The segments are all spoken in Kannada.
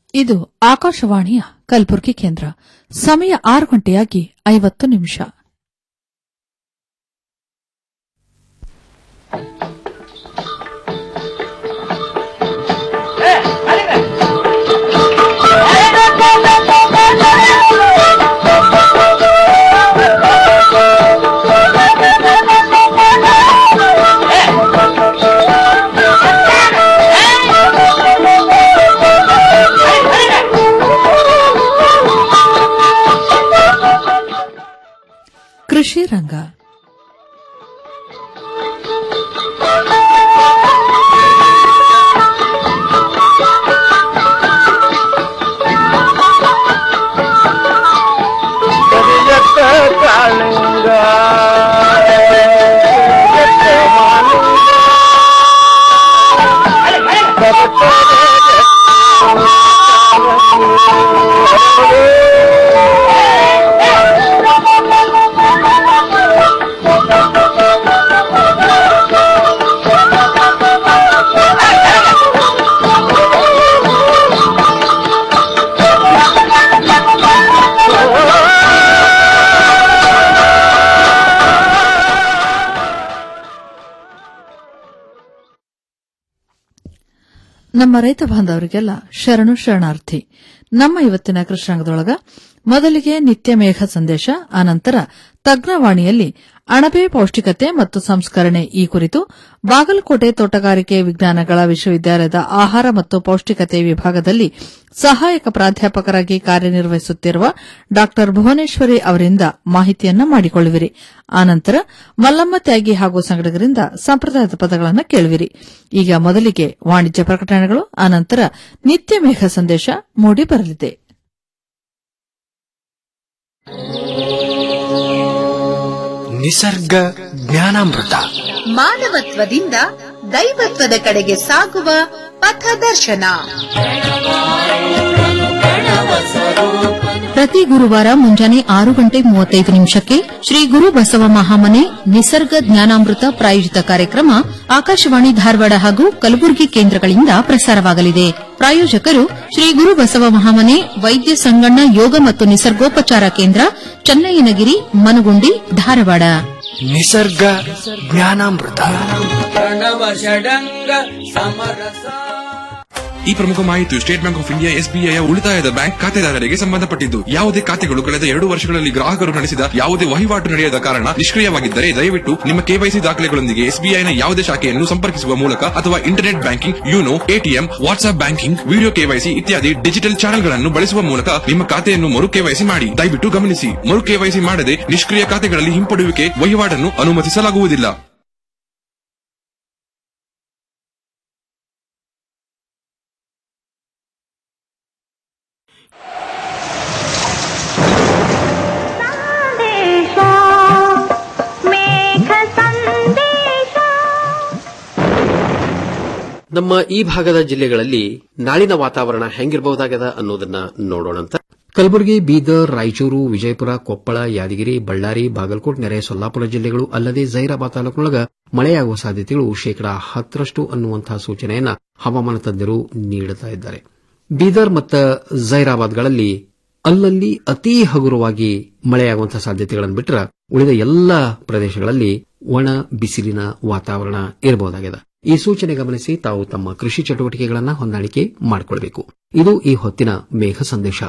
ಇದು ಆಕಾಶವಾಣಿಯ ಕಲಬುರಗಿ ಕೇಂದ್ರ ಸಮಯ ಆರು ಗಂಟೆಯಾಗಿ ಐವತ್ತು ನಿಮಿಷ ಕೃಷಿ ರಂಗ ಕರಿಯತ್ತ ಕಾಳಿಂಗ ಕರಿಯತ್ತ ಮಾಲಿಂಗ. ನಮ್ಮ ರೈತ ಬಾಂಧವರಿಗೆಲ್ಲ ಶರಣು ಶರಣಾರ್ಥಿ ನಮ್ಮ ಇವತ್ತಿನ ಕೃಷ್ಣಾಂಗದೊಳಗ ಮೊದಲಿಗೆ ನಿತ್ಯ ಮೇಘ ಸಂದೇಶ ಅನಂತರ ತಜ್ಞವಾಣಿಯಲ್ಲಿ ಅಣಬೆ ಪೌಷ್ಟಿಕತೆ ಮತ್ತು ಸಂಸ್ಕರಣೆ ಈ ಕುರಿತು ಬಾಗಲಕೋಟೆ ತೋಟಗಾರಿಕೆ ವಿಜ್ಞಾನಗಳ ವಿಶ್ವವಿದ್ಯಾಲಯದ ಆಹಾರ ಮತ್ತು ಪೌಷ್ಟಿಕತೆ ವಿಭಾಗದಲ್ಲಿ ಸಹಾಯಕ ಪ್ರಾಧ್ಯಾಪಕರಾಗಿ ಕಾರ್ಯನಿರ್ವಹಿಸುತ್ತಿರುವ ಡಾ ಭುವನೇಶ್ವರಿ ಅವರಿಂದ ಮಾಹಿತಿಯನ್ನ ಮಾಡಿಕೊಳ್ಳುವಿರಿ ಆನಂತರ ಮಲ್ಲಮ್ಮ ತ್ಯಾಗಿ ಹಾಗೂ ಸಂಗಡಿಗರಿಂದ ಸಂಪ್ರದಾಯದ ಪದಗಳನ್ನು ಕೇಳುವಿರಿ ಈಗ ಮೊದಲಿಗೆ ವಾಣಿಜ್ಯ ಪ್ರಕಟಣೆಗಳು ಆನಂತರ ನಿತ್ಯ ಮೇಘ ಸಂದೇಶ ಮೂಡಿ ಬರಲಿದೆ ನಿಸರ್ಗ ಜ್ಞಾನಾಮೃತ ಮಾನವತ್ವದಿಂದ ದೈವತ್ವದ ಕಡೆಗೆ ಸಾಗುವ ಪಥದರ್ಶನ ಪ್ರತಿ ಗುರುವಾರ ಮುಂಜಾನೆ ಆರು ಗಂಟೆ ಮೂವತ್ತೈದು ನಿಮಿಷಕ್ಕೆ ಶ್ರೀ ಗುರು ಬಸವ ಮಹಾಮನೆ ನಿಸರ್ಗ ಜ್ಞಾನಾಮೃತ ಪ್ರಾಯೋಜಿತ ಕಾರ್ಯಕ್ರಮ ಆಕಾಶವಾಣಿ ಧಾರವಾಡ ಹಾಗೂ ಕಲಬುರಗಿ ಕೇಂದ್ರಗಳಿಂದ ಪ್ರಸಾರವಾಗಲಿದೆ ಪ್ರಾಯೋಜಕರು ಶ್ರೀ ಗುರು ಬಸವ ಮಹಾಮನೆ ವೈದ್ಯ ಸಂಗಣ್ಣ ಯೋಗ ಮತ್ತು ನಿಸರ್ಗೋಪಚಾರ ಕೇಂದ್ರ ಚನ್ನಯ್ಯನಗಿರಿ ಮನಗುಂಡಿ ಧಾರವಾಡ ನಿಸರ್ಗ ಜ್ಞಾನಾಮೃತ ಈ ಪ್ರಮುಖ ಮಾಹಿತಿಯು State Bank of India SBI ಉಳಿತಾಯದ ಬ್ಯಾಂಕ್ ಖಾತೆದಾರರಿಗೆ ಸಂಬಂಧಪಟ್ಟಿದ್ದು ಯಾವುದೇ ಖಾತೆಗಳು ಕಳೆದ ಎರಡು ವರ್ಷಗಳಲ್ಲಿ ಗ್ರಾಹಕರು ನಡೆಸಿದ ಯಾವುದೇ ವಹಿವಾಟು ನಡೆಯದ ಕಾರಣ ನಿಷ್ಕ್ರಿಯವಾಗಿದ್ದರೆ ದಯವಿಟ್ಟು ನಿಮ್ಮ ಕೆವೈಸಿ ದಾಖಲೆಗಳೊಂದಿಗೆ ಎಸ್ಬಿಐನ ಯಾವುದೇ ಶಾಖೆಯನ್ನು ಸಂಪರ್ಕಿಸುವ ಮೂಲಕ ಅಥವಾ internet banking YONO ATM WhatsApp banking video KYC ಇತ್ಯಾದಿ ಡಿಜಿಟಲ್ ಚಾನೆಲ್ಗಳನ್ನು ಬಳಸುವ ಮೂಲಕ ನಿಮ್ಮ ಖಾತೆಯನ್ನು ಮರು ಕೆವೈಸಿ ಮಾಡಿ ದಯವಿಟ್ಟು ಗಮನಿಸಿ ಮರು ಕೆವೈಸಿ ಮಾಡದೆ ನಿಷ್ಕ್ರಿಯ ಖಾತೆಗಳಲ್ಲಿ ಹಿಂಪಡೆಯುವಿಕೆ ವಹಿವಾಟನ್ನು ಅನುಮತಿಸಲಾಗುವುದಿಲ್ಲ ನಮ್ಮ ಈ ಭಾಗದ ಜಿಲ್ಲೆಗಳಲ್ಲಿ ನಾಳಿನ ವಾತಾವರಣ ಹೆಂಗಿರಬಹುದಾಗದ ಅನ್ನೋದನ್ನ ನೋಡೋಣಂತ ಕಲಬುರಗಿ ಬೀದರ್ ರಾಯಚೂರು ವಿಜಯಪುರ ಕೊಪ್ಪಳ ಯಾದಗಿರಿ ಬಳ್ಳಾರಿ ಬಾಗಲಕೋಟ್ ನೆರೆ ಸೊಲ್ಲಾಪುರ ಜಿಲ್ಲೆಗಳು ಅಲ್ಲದೆ ಜೈರಾಬಾದ್ ತಾಲೂಕಿನೊಳಗ ಮಳೆಯಾಗುವ ಸಾಧ್ಯತೆಗಳು ಶೇಕಡಾ ಹತ್ತರಷ್ಟು ಅನ್ನುವಂತಹ ಸೂಚನೆಯನ್ನ ಹವಾಮಾನ ತಜ್ಞರು ನೀಡುತ್ತಾ ಇದ್ದಾರೆ ಬೀದರ್ ಮತ್ತು ಜೈರಾಬಾದ್ಗಳಲ್ಲಿ ಅಲ್ಲಲ್ಲಿ ಅತೀ ಹಗುರವಾಗಿ ಮಳೆಯಾಗುವಂತಹ ಸಾಧ್ಯತೆಗಳನ್ನು ಬಿಟ್ಟರೆ ಉಳಿದ ಎಲ್ಲ ಪ್ರದೇಶಗಳಲ್ಲಿ ಒಣ ಬಿಸಿಲಿನ ವಾತಾವರಣ ಇರಬಹುದಾಗಿದೆ ಈ ಸೂಚನೆ ಗಮನಿಸಿ ತಾವು ತಮ್ಮ ಕೃಷಿ ಚಟುವಟಿಕೆಗಳನ್ನು ಹೊಂದಾಣಿಕೆ ಮಾಡಿಕೊಳ್ಳಬೇಕು ಇದು ಈ ಹೊತ್ತಿನ ಮೇಘ ಸಂದೇಶ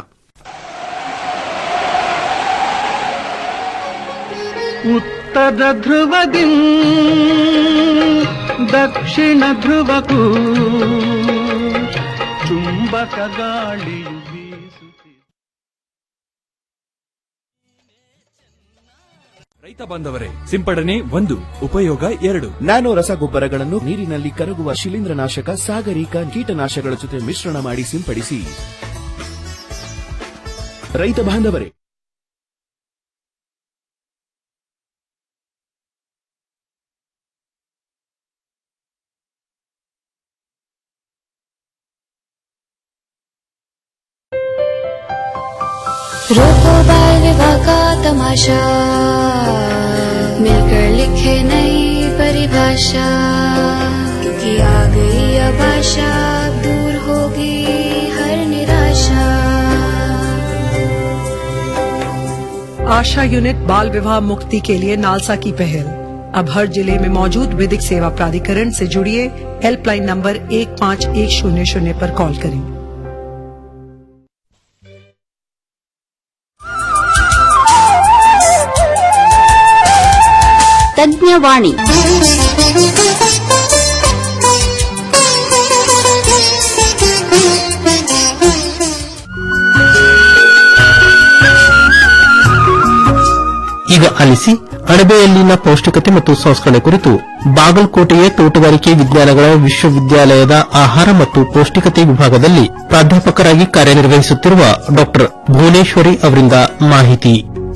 ಉತ್ತರ ಧ್ರುವದಿ ದಕ್ಷಿಣ ಧ್ರುವಕ್ಕೂ ಚುಂಬಕ ಗಾಳಿಯು ಬೀಸುತ್ತಿದೆ ರೈತ ಬಾಂಧವರೇ ಸಿಂಪಡಣೆ ಒಂದು ಉಪಯೋಗ ಎರಡು ನ್ಯಾನೋ ರಸಗೊಬ್ಬರಗಳನ್ನು ನೀರಿನಲ್ಲಿ ಕರಗುವ ಶಿಲೀಂಧ್ರನಾಶಕ ಸಾಗರಿಕ ಕೀಟನಾಶಕಗಳ ಜೊತೆ ಮಿಶ್ರಣ ಮಾಡಿ ಸಿಂಪಡಿಸಿ ರೈತ ಬಾಂಧವರೇ रोको बाल विवाह का तमाशा मिलकर लिखे नई परिभाषा क्योंकि आ गई अब आशा अब दूर होगी हर निराशा आशा यूनिट बाल विवाह मुक्ति के लिए नालसा की पहल अब हर जिले में मौजूद विधिक सेवा प्राधिकरण से जुड़िए हेल्पलाइन नंबर एक पाँच एक शून्य शून्य पर कॉल करें ತಜ್ಞವಾಣಿ ಈಗ ಆಲಿಸಿ ಅಣಬೆಯಲ್ಲಿನ ಪೌಷ್ಟಿಕತೆ ಮತ್ತು ಸಂಸ್ಕರಣೆ ಕುರಿತು ಬಾಗಲಕೋಟೆಯ ತೋಟಗಾರಿಕೆ ವಿಜ್ಞಾನಗಳ ವಿಶ್ವವಿದ್ಯಾಲಯದ ಆಹಾರ ಮತ್ತು ಪೌಷ್ಟಿಕತೆ ವಿಭಾಗದಲ್ಲಿ ಪ್ರಾಧ್ಯಾಪಕರಾಗಿ ಕಾರ್ಯನಿರ್ವಹಿಸುತ್ತಿರುವ ಡಾ ಭುವನೇಶ್ವರಿ ಅವರಿಂದ ಮಾಹಿತಿ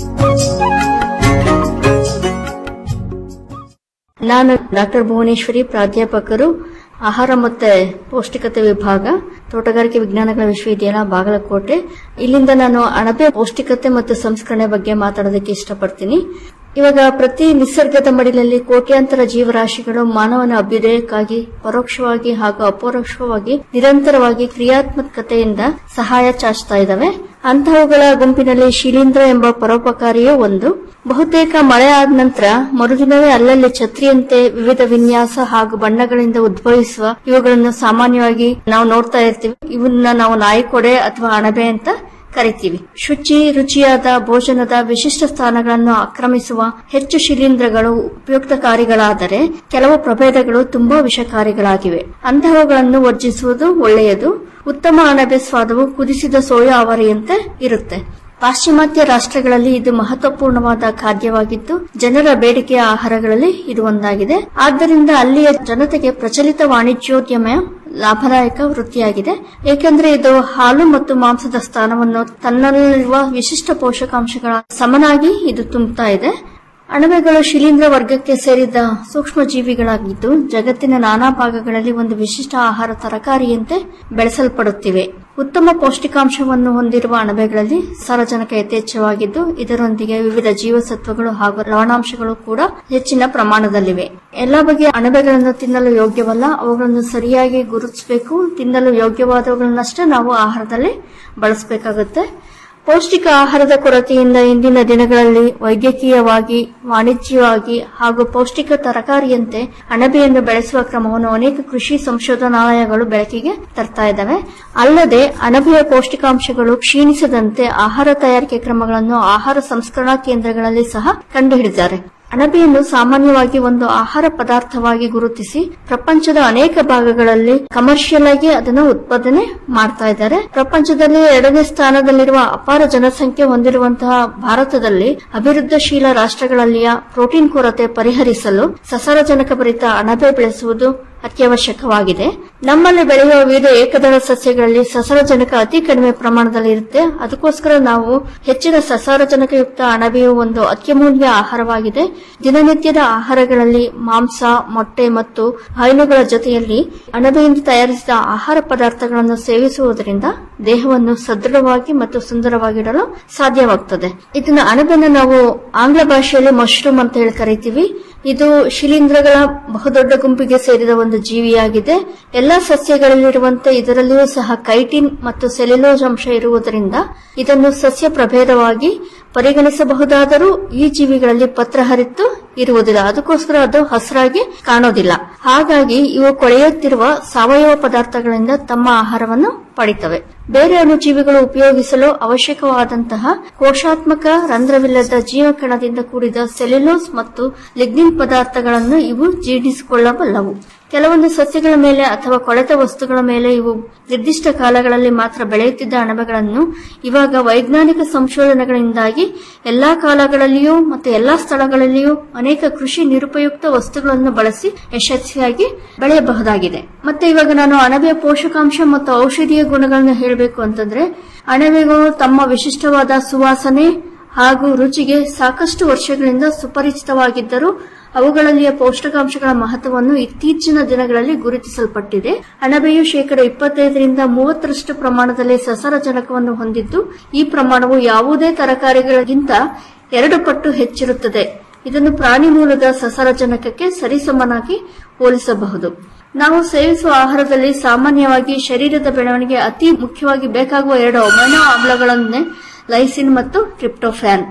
ನಾನು ಡಾಕ್ಟರ್ ಭುವನೇಶ್ವರಿ ಪ್ರಾಧ್ಯಾಪಕರು ಆಹಾರ ಮತ್ತೆ ಪೌಷ್ಟಿಕತೆ ವಿಭಾಗ ತೋಟಗಾರಿಕೆ ವಿಜ್ಞಾನಗಳ ವಿಶ್ವವಿದ್ಯಾಲಯ ಬಾಗಲಕೋಟೆ ಇಲ್ಲಿಂದ ನಾನು ಅಣಬೆ ಪೌಷ್ಟಿಕತೆ ಮತ್ತು ಸಂಸ್ಕರಣೆ ಬಗ್ಗೆ ಮಾತಾಡೋದಕ್ಕೆ ಇಷ್ಟಪಡ್ತೀನಿ ಇವಾಗ ಪ್ರತಿ ನಿಸರ್ಗದ ಮಡಿಲಲ್ಲಿ ಕೋಟ್ಯಾಂತರ ಜೀವರಾಶಿಗಳು ಮಾನವನ ಅಭ್ಯುದಯಕ್ಕಾಗಿ ಪರೋಕ್ಷವಾಗಿ ಹಾಗೂ ಅಪರೋಕ್ಷವಾಗಿ ನಿರಂತರವಾಗಿ ಕ್ರಿಯಾತ್ಮಕತೆಯಿಂದ ಸಹಾಯ ಚಾಚ್ತಾ ಇದ್ದಾವೆ ಅಂತಹವುಗಳ ಗುಂಪಿನಲ್ಲಿ ಶಿಲೀಂಧ್ರ ಎಂಬ ಪರೋಪಕಾರಿಯೂ ಒಂದು ಬಹುತೇಕ ಮಳೆ ಆದ ನಂತರ ಮರುದಿನವೇ ಅಲ್ಲಲ್ಲಿ ಛತ್ರಿಯಂತೆ ವಿವಿಧ ವಿನ್ಯಾಸ ಹಾಗೂ ಬಣ್ಣಗಳಿಂದ ಉದ್ಭವಿಸುವ ಇವುಗಳನ್ನು ಸಾಮಾನ್ಯವಾಗಿ ನಾವು ನೋಡ್ತಾ ಇರ್ತೀವಿ ಇವನ್ನ ನಾವು ನಾಯಿಕೊಡೆ ಅಥವಾ ಅಣಬೆ ಅಂತ ಕರಿತೀವಿ ಶುಚಿ ರುಚಿಯಾದ ಭೋಜನದ ವಿಶಿಷ್ಟ ಸ್ಥಾನಗಳನ್ನು ಆಕ್ರಮಿಸುವ ಹೆಚ್ಚು ಶಿಲೀಂಧ್ರಗಳು ಉಪಯುಕ್ತಕಾರಿಗಳಾದರೆ ಕೆಲವು ಪ್ರಭೇದಗಳು ತುಂಬಾ ವಿಷಕಾರಿಗಳಾಗಿವೆ ಅಂತಹವುಗಳನ್ನು ವರ್ಜಿಸುವುದು ಒಳ್ಳೆಯದು ಉತ್ತಮ ಅಣಬೆ ಸ್ವಾದವು ಕುದಿಸಿದ ಸೋಯಾ ಅವರಿಯಂತೆ ಇರುತ್ತೆ ಪಾಶ್ಚಿಮಾತ್ಯ ರಾಷ್ಟ್ರಗಳಲ್ಲಿ ಇದು ಮಹತ್ವಪೂರ್ಣವಾದ ಖಾದ್ಯವಾಗಿದ್ದು ಜನರ ಬೇಡಿಕೆಯ ಆಹಾರಗಳಲ್ಲಿ ಇದು ಒಂದಾಗಿದೆ ಆದ್ದರಿಂದ ಅಲ್ಲಿಯ ಜನತೆಗೆ ಪ್ರಚಲಿತ ವಾಣಿಜ್ಯೋದ್ಯಮ ಲಾಭದಾಯಕ ವೃತ್ತಿಯಾಗಿದೆ ಏಕೆಂದರೆ ಇದು ಹಾಲು ಮತ್ತು ಮಾಂಸದ ಸ್ಥಾನವನ್ನು ತನ್ನಲ್ಲಿರುವ ವಿಶಿಷ್ಟ ಪೋಷಕಾಂಶಗಳ ಸಮನಾಗಿ ಇದು ತುಂಬುತ್ತಾ ಇದೆ ಅಣಬೆಗಳು ಶಿಲೀಂಧ್ರ ವರ್ಗಕ್ಕೆ ಸೇರಿದ ಸೂಕ್ಷ್ಮ ಜೀವಿಗಳಾಗಿದ್ದು ಜಗತ್ತಿನ ನಾನಾ ಭಾಗಗಳಲ್ಲಿ ಒಂದು ವಿಶಿಷ್ಟ ಆಹಾರ ತರಕಾರಿಯಂತೆ ಬೆಳೆಸಲ್ಪಡುತ್ತಿವೆ ಉತ್ತಮ ಪೌಷ್ಟಿಕಾಂಶವನ್ನು ಹೊಂದಿರುವ ಅಣಬೆಗಳಲ್ಲಿ ಸಾರಜನಕ ಯಥೇಚ್ಛವಾಗಿದ್ದು ಇದರೊಂದಿಗೆ ವಿವಿಧ ಜೀವಸತ್ವಗಳು ಹಾಗೂ ಲವಣಾಂಶಗಳು ಕೂಡ ಹೆಚ್ಚಿನ ಪ್ರಮಾಣದಲ್ಲಿವೆ ಎಲ್ಲಾ ಬಗೆಯ ಅಣಬೆಗಳನ್ನು ತಿನ್ನಲು ಯೋಗ್ಯವಲ್ಲ ಅವುಗಳನ್ನು ಸರಿಯಾಗಿ ಗುರುತಿಸಬೇಕು ತಿನ್ನಲು ಯೋಗ್ಯವಾದವುಗಳನ್ನಷ್ಟೇ ನಾವು ಆಹಾರದಲ್ಲಿ ಬಳಸಬೇಕಾಗುತ್ತೆ ಪೌಷ್ಟಿಕ ಆಹಾರದ ಕೊರತೆಯಿಂದ ಇಂದಿನ ದಿನಗಳಲ್ಲಿ ವೈದ್ಯಕೀಯವಾಗಿ ವಾಣಿಜ್ಯವಾಗಿ ಹಾಗೂ ಪೌಷ್ಟಿಕ ತರಕಾರಿಯಂತೆ ಅಣಬೆಯನ್ನು ಬೆಳೆಸುವ ಕ್ರಮವನ್ನು ಅನೇಕ ಕೃಷಿ ಸಂಶೋಧನಾಲಯಗಳು ಬೆಳಕಿಗೆ ತರ್ತಾ ಇದ್ದಾವೆ ಅಲ್ಲದೆ ಅಣಬೆಯ ಪೌಷ್ಟಿಕಾಂಶಗಳು ಕ್ಷೀಣಿಸದಂತೆ ಆಹಾರ ತಯಾರಿಕೆ ಕ್ರಮಗಳನ್ನು ಆಹಾರ ಸಂಸ್ಕರಣಾ ಕೇಂದ್ರಗಳಲ್ಲಿ ಸಹ ಕಂಡುಹಿಡಿದಿದ್ದಾರೆ ಅಣಬೆಯನ್ನು ಸಾಮಾನ್ಯವಾಗಿ ಒಂದು ಆಹಾರ ಪದಾರ್ಥವಾಗಿ ಗುರುತಿಸಿ ಪ್ರಪಂಚದ ಅನೇಕ ಭಾಗಗಳಲ್ಲಿ ಕಮರ್ಷಿಯಲ್ ಆಗಿ ಅದನ್ನು ಉತ್ಪಾದನೆ ಮಾಡ್ತಾ ಇದ್ದಾರೆ ಪ್ರಪಂಚದಲ್ಲಿ ಎರಡನೇ ಸ್ಥಾನದಲ್ಲಿರುವ ಅಪಾರ ಜನಸಂಖ್ಯೆ ಹೊಂದಿರುವಂತಹ ಭಾರತದಲ್ಲಿ ಅಭಿವೃದ್ಧಿಶೀಲ ರಾಷ್ಟ್ರಗಳಲ್ಲಿಯ ಪ್ರೋಟೀನ್ ಕೊರತೆ ಪರಿಹರಿಸಲು ಸಸಾರಜನಕ ಭರಿತ ಅಣಬೆ ಬೆಳೆಸುವುದು ಅತ್ಯವಶ್ಯಕವಾಗಿದೆ ನಮ್ಮಲ್ಲಿ ಬೆಳೆಯುವ ವಿವಿಧ ಏಕದಳ ಸಸ್ಯಗಳಲ್ಲಿ ಸಸಾರಜನಕ ಅತಿ ಕಡಿಮೆ ಪ್ರಮಾಣದಲ್ಲಿ ಇರುತ್ತೆ ಅದಕ್ಕೋಸ್ಕರ ನಾವು ಹೆಚ್ಚಿನ ಸಸಾರಜನಕಯುಕ್ತ ಅಣಬೆಯು ಒಂದು ಅತ್ಯಮೂಲ್ಯ ಆಹಾರವಾಗಿದೆ ದಿನನಿತ್ಯದ ಆಹಾರಗಳಲ್ಲಿ ಮಾಂಸ ಮೊಟ್ಟೆ ಮತ್ತು ಹೈನುಗಳ ಜೊತೆಯಲ್ಲಿ ಅಣಬೆಯಿಂದ ತಯಾರಿಸಿದ ಆಹಾರ ಪದಾರ್ಥಗಳನ್ನು ಸೇವಿಸುವುದರಿಂದ ದೇಹವನ್ನು ಸದೃಢವಾಗಿ ಮತ್ತು ಸುಂದರವಾಗಿಡಲು ಸಾಧ್ಯವಾಗುತ್ತದೆ ಇದನ್ನ ಅಣಬೆನ ನಾವು ಆಂಗ್ಲ ಭಾಷೆಯಲ್ಲಿ ಮಶ್ರೂಮ್ ಅಂತ ಹೇಳಿ ಕರಿತೀವಿ ಇದು ಶಿಲೀಂಧ್ರಗಳ ಬಹುದೊಡ್ಡ ಗುಂಪಿಗೆ ಸೇರಿದ ಒಂದು ಜೀವಿಯಾಗಿದೆ ಎಲ್ಲಾ ಸಸ್ಯಗಳಲ್ಲಿರುವಂತೆ ಇದರಲ್ಲಿಯೂ ಸಹ ಕೈಟಿನ್ ಮತ್ತು ಸೆಲ್ಯುಲೋಸ್ ಅಂಶ ಇರುವುದರಿಂದ ಇದನ್ನು ಸಸ್ಯ ಪ್ರಭೇದವಾಗಿ ಪರಿಗಣಿಸಬಹುದಾದರೂ ಈ ಜೀವಿಗಳಲ್ಲಿ ಪತ್ರ ಹರಿತ್ತು ಇರುವುದಿಲ್ಲ ಅದಕ್ಕೋಸ್ಕರ ಅದು ಹಸಿರಾಗಿ ಕಾಣೋದಿಲ್ಲ ಹಾಗಾಗಿ ಇವು ಕೊಳೆಯುತ್ತಿರುವ ಸಾವಯವ ಪದಾರ್ಥಗಳಿಂದ ತಮ್ಮ ಆಹಾರವನ್ನು ಪಡಿತವೆ ಬೇರೆ ಅಣುಜೀವಿಗಳು ಉಪಯೋಗಿಸಲು ಅವಶ್ಯಕವಾದಂತಹ ಕೋಶಾತ್ಮಕ ರಂಧ್ರವಿಲ್ಲದ ಜೀವಕಣದಿಂದ ಕೂಡಿದ ಸೆಲ್ಯುಲೋಸ್ ಮತ್ತು ಲಿಗ್ನಿನ್ ಪದಾರ್ಥಗಳನ್ನು ಇವು ಜೀರ್ಣಿಸಿಕೊಳ್ಳಬಲ್ಲವು ಕೆಲವೊಂದು ಸಸ್ಯಗಳ ಮೇಲೆ ಅಥವಾ ಕೊಳೆತ ವಸ್ತುಗಳ ಮೇಲೆ ಇವು ನಿರ್ದಿಷ್ಟ ಕಾಲಗಳಲ್ಲಿ ಮಾತ್ರ ಬೆಳೆಯುತ್ತಿದ್ದ ಅಣಬೆಗಳನ್ನು ಇವಾಗ ವೈಜ್ಞಾನಿಕ ಸಂಶೋಧನೆಗಳಿಂದಾಗಿ ಎಲ್ಲಾ ಕಾಲಗಳಲ್ಲಿಯೂ ಮತ್ತು ಎಲ್ಲಾ ಸ್ಥಳಗಳಲ್ಲಿಯೂ ಅನೇಕ ಕೃಷಿ ನಿರುಪಯುಕ್ತ ವಸ್ತುಗಳನ್ನು ಬಳಸಿ ಯಶಸ್ವಿಯಾಗಿ ಬೆಳೆಯಬಹುದಾಗಿದೆ ಮತ್ತೆ ಇವಾಗ ನಾನು ಅಣಬೆಯ ಪೋಷಕಾಂಶ ಮತ್ತು ಔಷಧೀಯ ಗುಣಗಳನ್ನು ಹೇಳಬೇಕು ಅಂತಂದ್ರೆ ಅಣಬೆಗಳು ತಮ್ಮ ವಿಶಿಷ್ಟವಾದ ಸುವಾಸನೆ ಹಾಗೂ ರುಚಿಗೆ ಸಾಕಷ್ಟು ವರ್ಷಗಳಿಂದ ಸುಪರಿಚಿತವಾಗಿದ್ದರೂ ಅವುಗಳಲ್ಲಿಯ ಪೌಷ್ಟಿಕಾಂಶಗಳ ಮಹತ್ವವನ್ನು ಇತ್ತೀಚಿನ ದಿನಗಳಲ್ಲಿ ಗುರುತಿಸಲ್ಪಟ್ಟಿದೆ ಅಣಬೆಯು ಶೇಕಡ ಇಪ್ಪತ್ತೈದರಿಂದ ಮೂವತ್ತರಷ್ಟು ಪ್ರಮಾಣದಲ್ಲಿ ಸಸಾರಜನಕವನ್ನು ಹೊಂದಿದ್ದು ಈ ಪ್ರಮಾಣವು ಯಾವುದೇ ತರಕಾರಿಗಳಿಗಿಂತ ಎರಡು ಪಟ್ಟು ಹೆಚ್ಚಿರುತ್ತದೆ ಇದನ್ನು ಪ್ರಾಣಿ ಮೂಲದ ಸಸಾರಜನಕಕ್ಕೆ ಸರಿಸಮನಾಗಿ ಹೋಲಿಸಬಹುದು ನಾವು ಸೇವಿಸುವ ಆಹಾರದಲ್ಲಿ ಸಾಮಾನ್ಯವಾಗಿ ಶರೀರದ ಬೆಳವಣಿಗೆ ಅತಿ ಮುಖ್ಯವಾಗಿ ಬೇಕಾಗುವ ಎರಡು ಅಮೈನೋ ಆಮ್ಲಗಳನ್ನೇ ಲೈಸಿನ್ ಮತ್ತು ಟ್ರಿಪ್ಟೋಫ್ಯಾನ್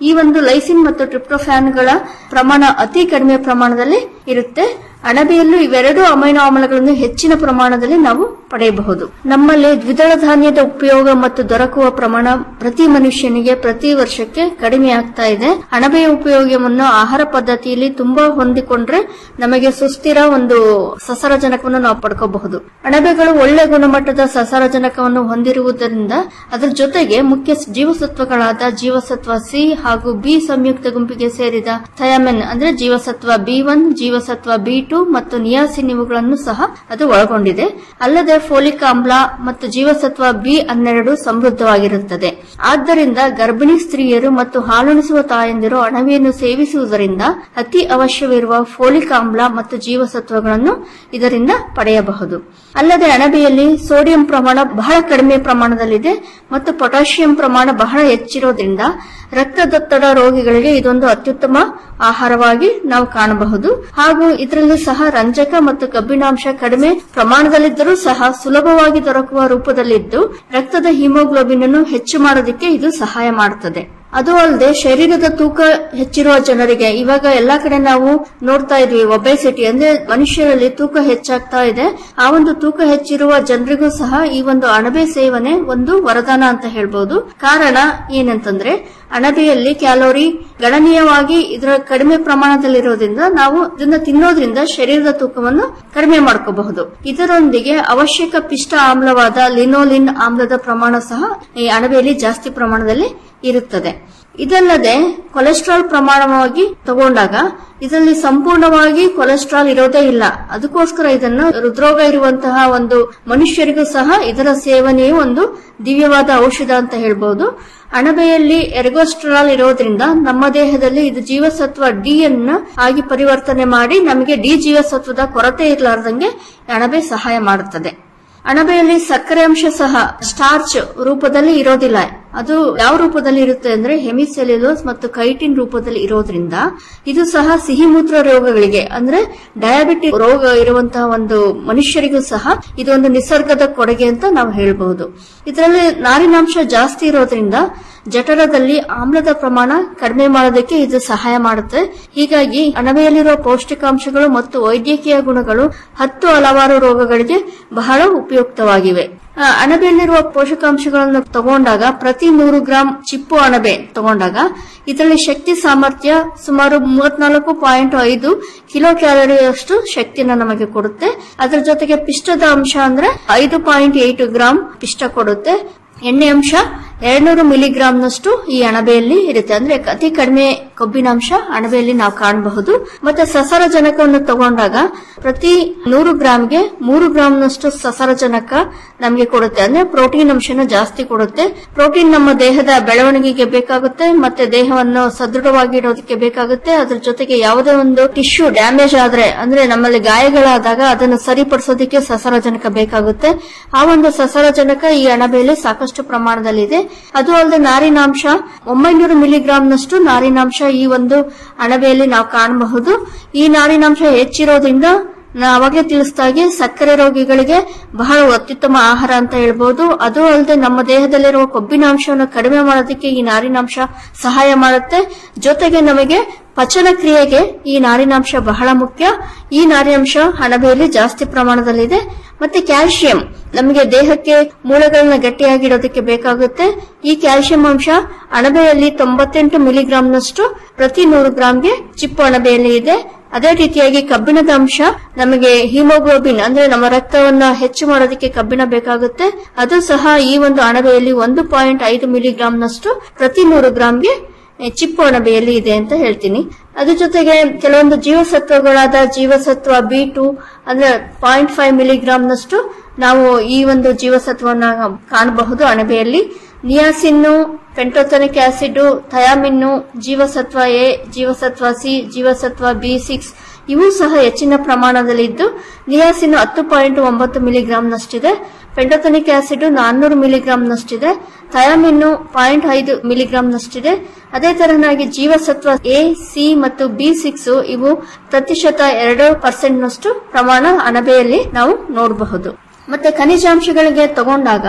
ಈ ಒಂದು ಲೈಸಿನ್ ಮತ್ತು ಟ್ರಿಪ್ಟೋಫ್ಯಾನ್ಗಳ ಪ್ರಮಾಣ ಅತಿ ಕಡಿಮೆ ಪ್ರಮಾಣದಲ್ಲಿ ಇರುತ್ತೆ ಅಣಬೆಯಲ್ಲೂ ಇವೆರಡು ಅಮೈನೋ ಆಮ್ಲಗಳನ್ನು ಹೆಚ್ಚಿನ ಪ್ರಮಾಣದಲ್ಲಿ ನಾವು ಪಡೆಯಬಹುದು ನಮ್ಮಲ್ಲಿ ದ್ವಿದಳ ಧಾನ್ಯದ ಉಪಯೋಗ ಮತ್ತು ದೊರಕುವ ಪ್ರಮಾಣ ಪ್ರತಿ ಮನುಷ್ಯನಿಗೆ ಪ್ರತಿ ವರ್ಷಕ್ಕೆ ಕಡಿಮೆ ಆಗ್ತಾ ಇದೆ ಅಣಬೆಯ ಉಪಯೋಗವನ್ನು ಆಹಾರ ಪದ್ಧತಿಯಲ್ಲಿ ತುಂಬಾ ಹೊಂದಿಕೊಂಡ್ರೆ ನಮಗೆ ಸುಸ್ಥಿರ ಒಂದು ಸಸಾರಜನಕವನ್ನು ನಾವು ಪಡ್ಕೋಬಹುದು ಅಣಬೆಗಳು ಒಳ್ಳೆ ಗುಣಮಟ್ಟದ ಸಸಾರಜನಕವನ್ನು ಹೊಂದಿರುವುದರಿಂದ ಅದರ ಜೊತೆಗೆ ಮುಖ್ಯ ಜೀವಸತ್ವಗಳಾದ ಜೀವಸತ್ವ ಸಿ ಹಾಗೂ ಬಿ ಸಂಯುಕ್ತ ಗುಂಪಿಗೆ ಸೇರಿದ ಥಯಾಮಿನ್ ಅಂದ್ರೆ ಜೀವಸತ್ವ ಬಿ ಒನ್ ಜೀವಸತ್ವ ಬಿ ಟು ಮತ್ತು ನಿಯಾಸಿನ್ ಇವುಗಳನ್ನು ಸಹ ಅದು ಒಳಗೊಂಡಿದೆ ಅಲ್ಲದೆ ಫೋಲಿಕ್ ಆಮ್ಲ ಮತ್ತು ಜೀವಸತ್ವ ಬಿ ಹನ್ನೆರಡು ಸಮೃದ್ಧವಾಗಿರುತ್ತದೆ ಆದ್ದರಿಂದ ಗರ್ಭಿಣಿ ಸ್ತ್ರೀಯರು ಮತ್ತು ಹಾಲುಣಿಸುವ ತಾಯಂದಿರು ಅಣಬೆಯನ್ನು ಸೇವಿಸುವುದರಿಂದ ಅತಿ ಅವಶ್ಯವಿರುವ ಫೋಲಿಕ್ ಆಮ್ಲ ಮತ್ತು ಜೀವಸತ್ವಗಳನ್ನು ಇದರಿಂದ ಪಡೆಯಬಹುದು ಅಲ್ಲದೆ ಅಣಬೆಯಲ್ಲಿ ಸೋಡಿಯಂ ಪ್ರಮಾಣ ಬಹಳ ಕಡಿಮೆ ಪ್ರಮಾಣದಲ್ಲಿದೆ ಮತ್ತು ಪೊಟ್ಯಾಷಿಯಂ ಪ್ರಮಾಣ ಬಹಳ ಹೆಚ್ಚಿರೋದ್ರಿಂದ ರಕ್ತದೊತ್ತಡ ರೋಗಿಗಳಿಗೆ ಇದೊಂದು ಅತ್ಯುತ್ತಮ ಆಹಾರವಾಗಿ ನಾವು ಕಾಣಬಹುದು ಹಾಗೂ ಇದರಲ್ಲಿ ಸಹ ರಂಜಕ ಮತ್ತು ಕಬ್ಬಿಣಾಂಶ ಕಡಿಮೆ ಪ್ರಮಾಣದಲ್ಲಿದ್ದರೂ ಸಹ ಸುಲಭವಾಗಿ ದೊರಕುವ ರೂಪದಲ್ಲಿದ್ದು ರಕ್ತದ ಹಿಮೋಗ್ಲೋಬಿನ್ ಅನ್ನು ಹೆಚ್ಚು ಮಾಡೋದಕ್ಕೆ ಇದು ಸಹಾಯ ಮಾಡುತ್ತದೆ ಅದು ಅಲ್ಲದೆ ಶರೀರದ ತೂಕ ಹೆಚ್ಚಿರುವ ಜನರಿಗೆ ಇವಾಗ ಎಲ್ಲಾ ಕಡೆ ನಾವು ನೋಡ್ತಾ ಇದ್ವಿ ಒಬೆಸಿಟಿ ಅಂದ್ರೆ ಮನುಷ್ಯರಲ್ಲಿ ತೂಕ ಹೆಚ್ಚಾಗ್ತಾ ಇದೆ ಆ ಒಂದು ತೂಕ ಹೆಚ್ಚಿರುವ ಜನರಿಗೂ ಸಹ ಈ ಒಂದು ಅಣಬೆ ಸೇವನೆ ಒಂದು ವರದಾನ ಅಂತ ಹೇಳ್ಬೋದು ಕಾರಣ ಏನಂತಂದ್ರೆ ಅಣಬೆಯಲ್ಲಿ ಕ್ಯಾಲೋರಿ ಗಣನೀಯವಾಗಿ ಇದರ ಕಡಿಮೆ ಪ್ರಮಾಣದಲ್ಲಿರೋದ್ರಿಂದ ನಾವು ಇದನ್ನ ತಿನ್ನೋದ್ರಿಂದ ಶರೀರದ ತೂಕವನ್ನು ಕಡಿಮೆ ಮಾಡ್ಕೋಬಹುದು ಇದರೊಂದಿಗೆ ಅವಶ್ಯಕ ಪಿಷ್ಟ ಆಮ್ಲವಾದ ಲಿನೋಲಿನ್ ಆಮ್ಲದ ಪ್ರಮಾಣ ಸಹ ಈ ಅಣಬೆಯಲ್ಲಿ ಜಾಸ್ತಿ ಪ್ರಮಾಣದಲ್ಲಿ ಇರುತ್ತದೆ ಇದಲ್ಲದೆ ಕೊಲೆಸ್ಟ್ರಾಲ್ ಪ್ರಮಾಣವಾಗಿ ತಗೊಂಡಾಗ ಇದರಲ್ಲಿ ಸಂಪೂರ್ಣವಾಗಿ ಕೊಲೆಸ್ಟ್ರಾಲ್ ಇರೋದೇ ಇಲ್ಲ ಅದಕ್ಕೋಸ್ಕರ ಇದನ್ನ ಹೃದ್ರೋಗ ಇರುವಂತಹ ಒಂದು ಮನುಷ್ಯರಿಗೂ ಸಹ ಇದರ ಸೇವನೆಯು ಒಂದು ದಿವ್ಯವಾದ ಔಷಧ ಅಂತ ಹೇಳ್ಬಹುದು ಅಣಬೆಯಲ್ಲಿ ಎರ್ಗೋಸ್ಟ್ರಾಲ್ ಇರೋದ್ರಿಂದ ನಮ್ಮ ದೇಹದಲ್ಲಿ ಇದು ಜೀವಸತ್ವ ಡಿ ಅನ್ನ ಆಗಿ ಪರಿವರ್ತನೆ ಮಾಡಿ ನಮಗೆ ಡಿ ಜೀವಸತ್ವದ ಕೊರತೆ ಇರಲಾರ್ದಂಗೆ ಅಣಬೆ ಸಹಾಯ ಮಾಡುತ್ತದೆ ಅಣಬೆಯಲ್ಲಿ ಸಕ್ಕರೆ ಅಂಶ ಸಹ ಸ್ಟಾರ್ಚ್ ರೂಪದಲ್ಲಿ ಇರೋದಿಲ್ಲ ಅದು ಯಾವ ರೂಪದಲ್ಲಿ ಇರುತ್ತೆ ಅಂದ್ರೆ ಹೆಮಿಸೆಲ್ಯುಲೋಸ್ ಮತ್ತು ಕೈಟಿನ್ ರೂಪದಲ್ಲಿ ಇರೋದ್ರಿಂದ ಇದು ಸಹ ಸಿಹಿ ಮೂತ್ರ ರೋಗಗಳಿಗೆ ಅಂದ್ರೆ ಡಯಾಬಿಟಿಕ್ ರೋಗ ಇರುವಂತಹ ಒಂದು ಮನುಷ್ಯರಿಗೂ ಸಹ ಇದೊಂದು ನಿಸರ್ಗದ ಕೊಡುಗೆ ಅಂತ ನಾವು ಹೇಳಬಹುದು ಇದರಲ್ಲಿ ನಾರಿನಾಂಶ ಜಾಸ್ತಿ ಇರೋದ್ರಿಂದ ಜಠರದಲ್ಲಿ ಆಮ್ಲದ ಪ್ರಮಾಣ ಕಡಿಮೆ ಮಾಡೋದಕ್ಕೆ ಇದು ಸಹಾಯ ಮಾಡುತ್ತೆ ಹೀಗಾಗಿ ಅಣಬೆಯಲ್ಲಿರುವ ಪೌಷ್ಟಿಕಾಂಶಗಳು ಮತ್ತು ವೈದ್ಯಕೀಯ ಗುಣಗಳು ಹತ್ತು ಹಲವಾರು ರೋಗಗಳಿಗೆ ಬಹಳ ಉಪಯುಕ್ತವಾಗಿವೆ ಆ, ಅಣಬೆಯಲ್ಲಿರುವ ಪೋಷಕಾಂಶಗಳನ್ನು ತಗೊಂಡಾಗ ಪ್ರತಿ ನೂರು ಗ್ರಾಂ ಚಿಪ್ಪು ಅಣಬೆ ತಗೊಂಡಾಗ ಇದರಲ್ಲಿ ಶಕ್ತಿ ಸಾಮರ್ಥ್ಯ ಸುಮಾರು ಮೂವತ್ನಾಲ್ಕು ಪಾಯಿಂಟ್ ಐದು ಕಿಲೋ ಕ್ಯಾಲರಿಯಷ್ಟು ಶಕ್ತಿನ ನಮಗೆ ಕೊಡುತ್ತೆ ಅದರ ಜೊತೆಗೆ ಪಿಷ್ಟದ ಅಂಶ ಅಂದ್ರೆ ಐದು ಪಾಯಿಂಟ್ ಏಟ್ ಗ್ರಾಂ ಪಿಷ್ಟ ಕೊಡುತ್ತೆ ಎಣ್ಣೆ ಅಂಶ ಎರಡ್ನೂರು ಮಿಲಿಗ್ರಾಂನಷ್ಟು ಈ ಅಣಬೆಯಲ್ಲಿ ಇರುತ್ತೆ ಅಂದ್ರೆ ಅತಿ ಕಡಿಮೆ ಕೊಬ್ಬಿನಾಂಶ ಅಣಬೆಯಲ್ಲಿ ನಾವು ಕಾಣಬಹುದು ಮತ್ತೆ ಸಸಾರಜನಕವನ್ನು ತಗೊಂಡಾಗ ಪ್ರತಿ ನೂರು ಗ್ರಾಂಗೆ ಮೂರು ಗ್ರಾಂನಷ್ಟು ಸಸಾರಜನಕ ನಮಗೆ ಕೊಡುತ್ತೆ ಅಂದ್ರೆ ಪ್ರೋಟೀನ್ ಅಂಶನ ಜಾಸ್ತಿ ಕೊಡುತ್ತೆ ಪ್ರೋಟೀನ್ ನಮ್ಮ ದೇಹದ ಬೆಳವಣಿಗೆಗೆ ಬೇಕಾಗುತ್ತೆ ಮತ್ತೆ ದೇಹವನ್ನು ಸದೃಢವಾಗಿ ಇಡೋದಕ್ಕೆ ಬೇಕಾಗುತ್ತೆ ಅದ್ರ ಜೊತೆಗೆ ಯಾವುದೇ ಒಂದು ಟಿಶ್ಯೂ ಡ್ಯಾಮೇಜ್ ಆದ್ರೆ ಅಂದ್ರೆ ನಮ್ಮಲ್ಲಿ ಗಾಯಗಳಾದಾಗ ಅದನ್ನು ಸರಿಪಡಿಸೋದಕ್ಕೆ ಸಸಾರಜನಕ ಬೇಕಾಗುತ್ತೆ ಆ ಒಂದು ಸಸಾರಜನಕ ಈ ಅಣಬೆಯಲ್ಲಿ ಸಾಕಷ್ಟು ಪ್ರಮಾಣದಲ್ಲಿದೆ ಅದು ಅಲ್ಲದೆ ನಾರಿನಾಂಶ ಒಂಬೈನೂರು ಮಿಲಿಗ್ರಾಂನಷ್ಟು ನಾರಿನಾಂಶ ಈ ಒಂದು ಅಣಬೆಯಲ್ಲಿ ನಾವು ಕಾಣಬಹುದು ಈ ನಾರಿನಾಂಶ ಹೆಚ್ಚಿರೋದ್ರಿಂದ ನಾ ಅವಾಗಲೇ ತಿಳಿಸಿದಾಗೆ ಸಕ್ಕರೆ ರೋಗಿಗಳಿಗೆ ಬಹಳ ಅತ್ಯುತ್ತಮ ಆಹಾರ ಅಂತ ಹೇಳ್ಬೋದು ಅದು ಅಲ್ಲದೆ ನಮ್ಮ ದೇಹದಲ್ಲಿರುವ ಕೊಬ್ಬಿನಾಂಶವನ್ನು ಕಡಿಮೆ ಮಾಡೋದಕ್ಕೆ ಈ ನಾರಿನಾಂಶ ಸಹಾಯ ಮಾಡುತ್ತೆ ಜೊತೆಗೆ ನಮಗೆ ಪಚನ ಕ್ರಿಯೆಗೆ ಈ ನಾರಿನಾಂಶ ಬಹಳ ಮುಖ್ಯ ಈ ನಾರಿನಾಂಶ ಅಣಬೆಯಲ್ಲಿ ಜಾಸ್ತಿ ಪ್ರಮಾಣದಲ್ಲಿದೆ ಮತ್ತೆ ಕ್ಯಾಲ್ಸಿಯಂ ನಮಗೆ ದೇಹಕ್ಕೆ ಮೂಳೆಗಳನ್ನ ಗಟ್ಟಿಯಾಗಿಡೋದಕ್ಕೆ ಬೇಕಾಗುತ್ತೆ ಈ ಕ್ಯಾಲ್ಸಿಯಂ ಅಂಶ ಅಣಬೆಯಲ್ಲಿ ತೊಂಬತ್ತೆಂಟು ಮಿಲಿಗ್ರಾಂನಷ್ಟು ಪ್ರತಿ ನೂರು ಗ್ರಾಂಗೆ ಚಿಪ್ಪು ಅಣಬೆಯಲ್ಲಿ ಇದೆ ಅದೇ ರೀತಿಯಾಗಿ ಕಬ್ಬಿಣದ ಅಂಶ ನಮಗೆ ಹಿಮೋಗ್ಲೋಬಿನ್ ಅಂದ್ರೆ ನಮ್ಮ ರಕ್ತವನ್ನ ಹೆಚ್ಚು ಮಾಡೋದಕ್ಕೆ ಕಬ್ಬಿಣ ಬೇಕಾಗುತ್ತೆ ಅದು ಸಹ ಈ ಒಂದು ಅಣಬೆಯಲ್ಲಿ ಒಂದು ಪಾಯಿಂಟ್ ಐದು ಮಿಲಿಗ್ರಾಂನಷ್ಟು ಪ್ರತಿ ನೂರು ಗ್ರಾಂಗೆ ಎ, ಚಿಪ್ಪು ಅಣಬೆಯಲ್ಲಿ ಇದೆ ಅಂತ ಹೇಳ್ತೀನಿ ಅದ್ರ ಜೊತೆಗೆ ಕೆಲವೊಂದು ಜೀವಸತ್ವಗಳಾದ ಜೀವಸತ್ವ ಬಿ ಟು ಅಂದ್ರೆ ಪಾಯಿಂಟ್ ಫೈವ್ ಮಿಲಿಗ್ರಾಂನಷ್ಟು ನಾವು ಈ ಒಂದು ಜೀವಸತ್ವವನ್ನ ಕಾಣಬಹುದು ಅಣಬೆಯಲ್ಲಿ ನಿಯಾಸಿನ್ನು ಪೆಂಟೋಥನಿಕ್ ಆಸಿಡ್ ಥಯಾಮಿನ್ನು ಜೀವಸತ್ವ ಎ ಜೀವಸತ್ವ ಸಿ ಜೀವಸತ್ವ ಬಿ ಸಿಕ್ಸ್ ಇವು ಸಹ ಹೆಚ್ಚಿನ ಪ್ರಮಾಣದಲ್ಲಿದ್ದು ನಿಯಾಸಿನ್ ಹತ್ತು ಪಾಯಿಂಟ್ ಒಂಬತ್ತು ಮಿಲಿಗ್ರಾಂನಷ್ಟಿದೆ ಪೆಂಟೋಥನಿಕ್ ಆಸಿಡ್ ನಾನ್ನೂರು ಮಿಲಿಗ್ರಾಂನಷ್ಟಿದೆ ಥಯಾಮಿನ್ನು ಪಾಯಿಂಟ್ ಐದು ಮಿಲಿಗ್ರಾಂನಷ್ಟಿದೆ ಅದೇ ತರನಾಗಿ ಜೀವಸತ್ವ ಎ ಸಿ ಮತ್ತು ಬಿ ಸಿಕ್ಸ್ ಇವು ಪ್ರತಿಶತ ಎರಡು ಪರ್ಸೆಂಟ್ನಷ್ಟು ಪ್ರಮಾಣ ಅಣಬೆಯಲ್ಲಿ ನಾವು ನೋಡಬಹುದು ಮತ್ತೆ ಖನಿಜಾಂಶಗಳಿಗೆ ತಗೊಂಡಾಗ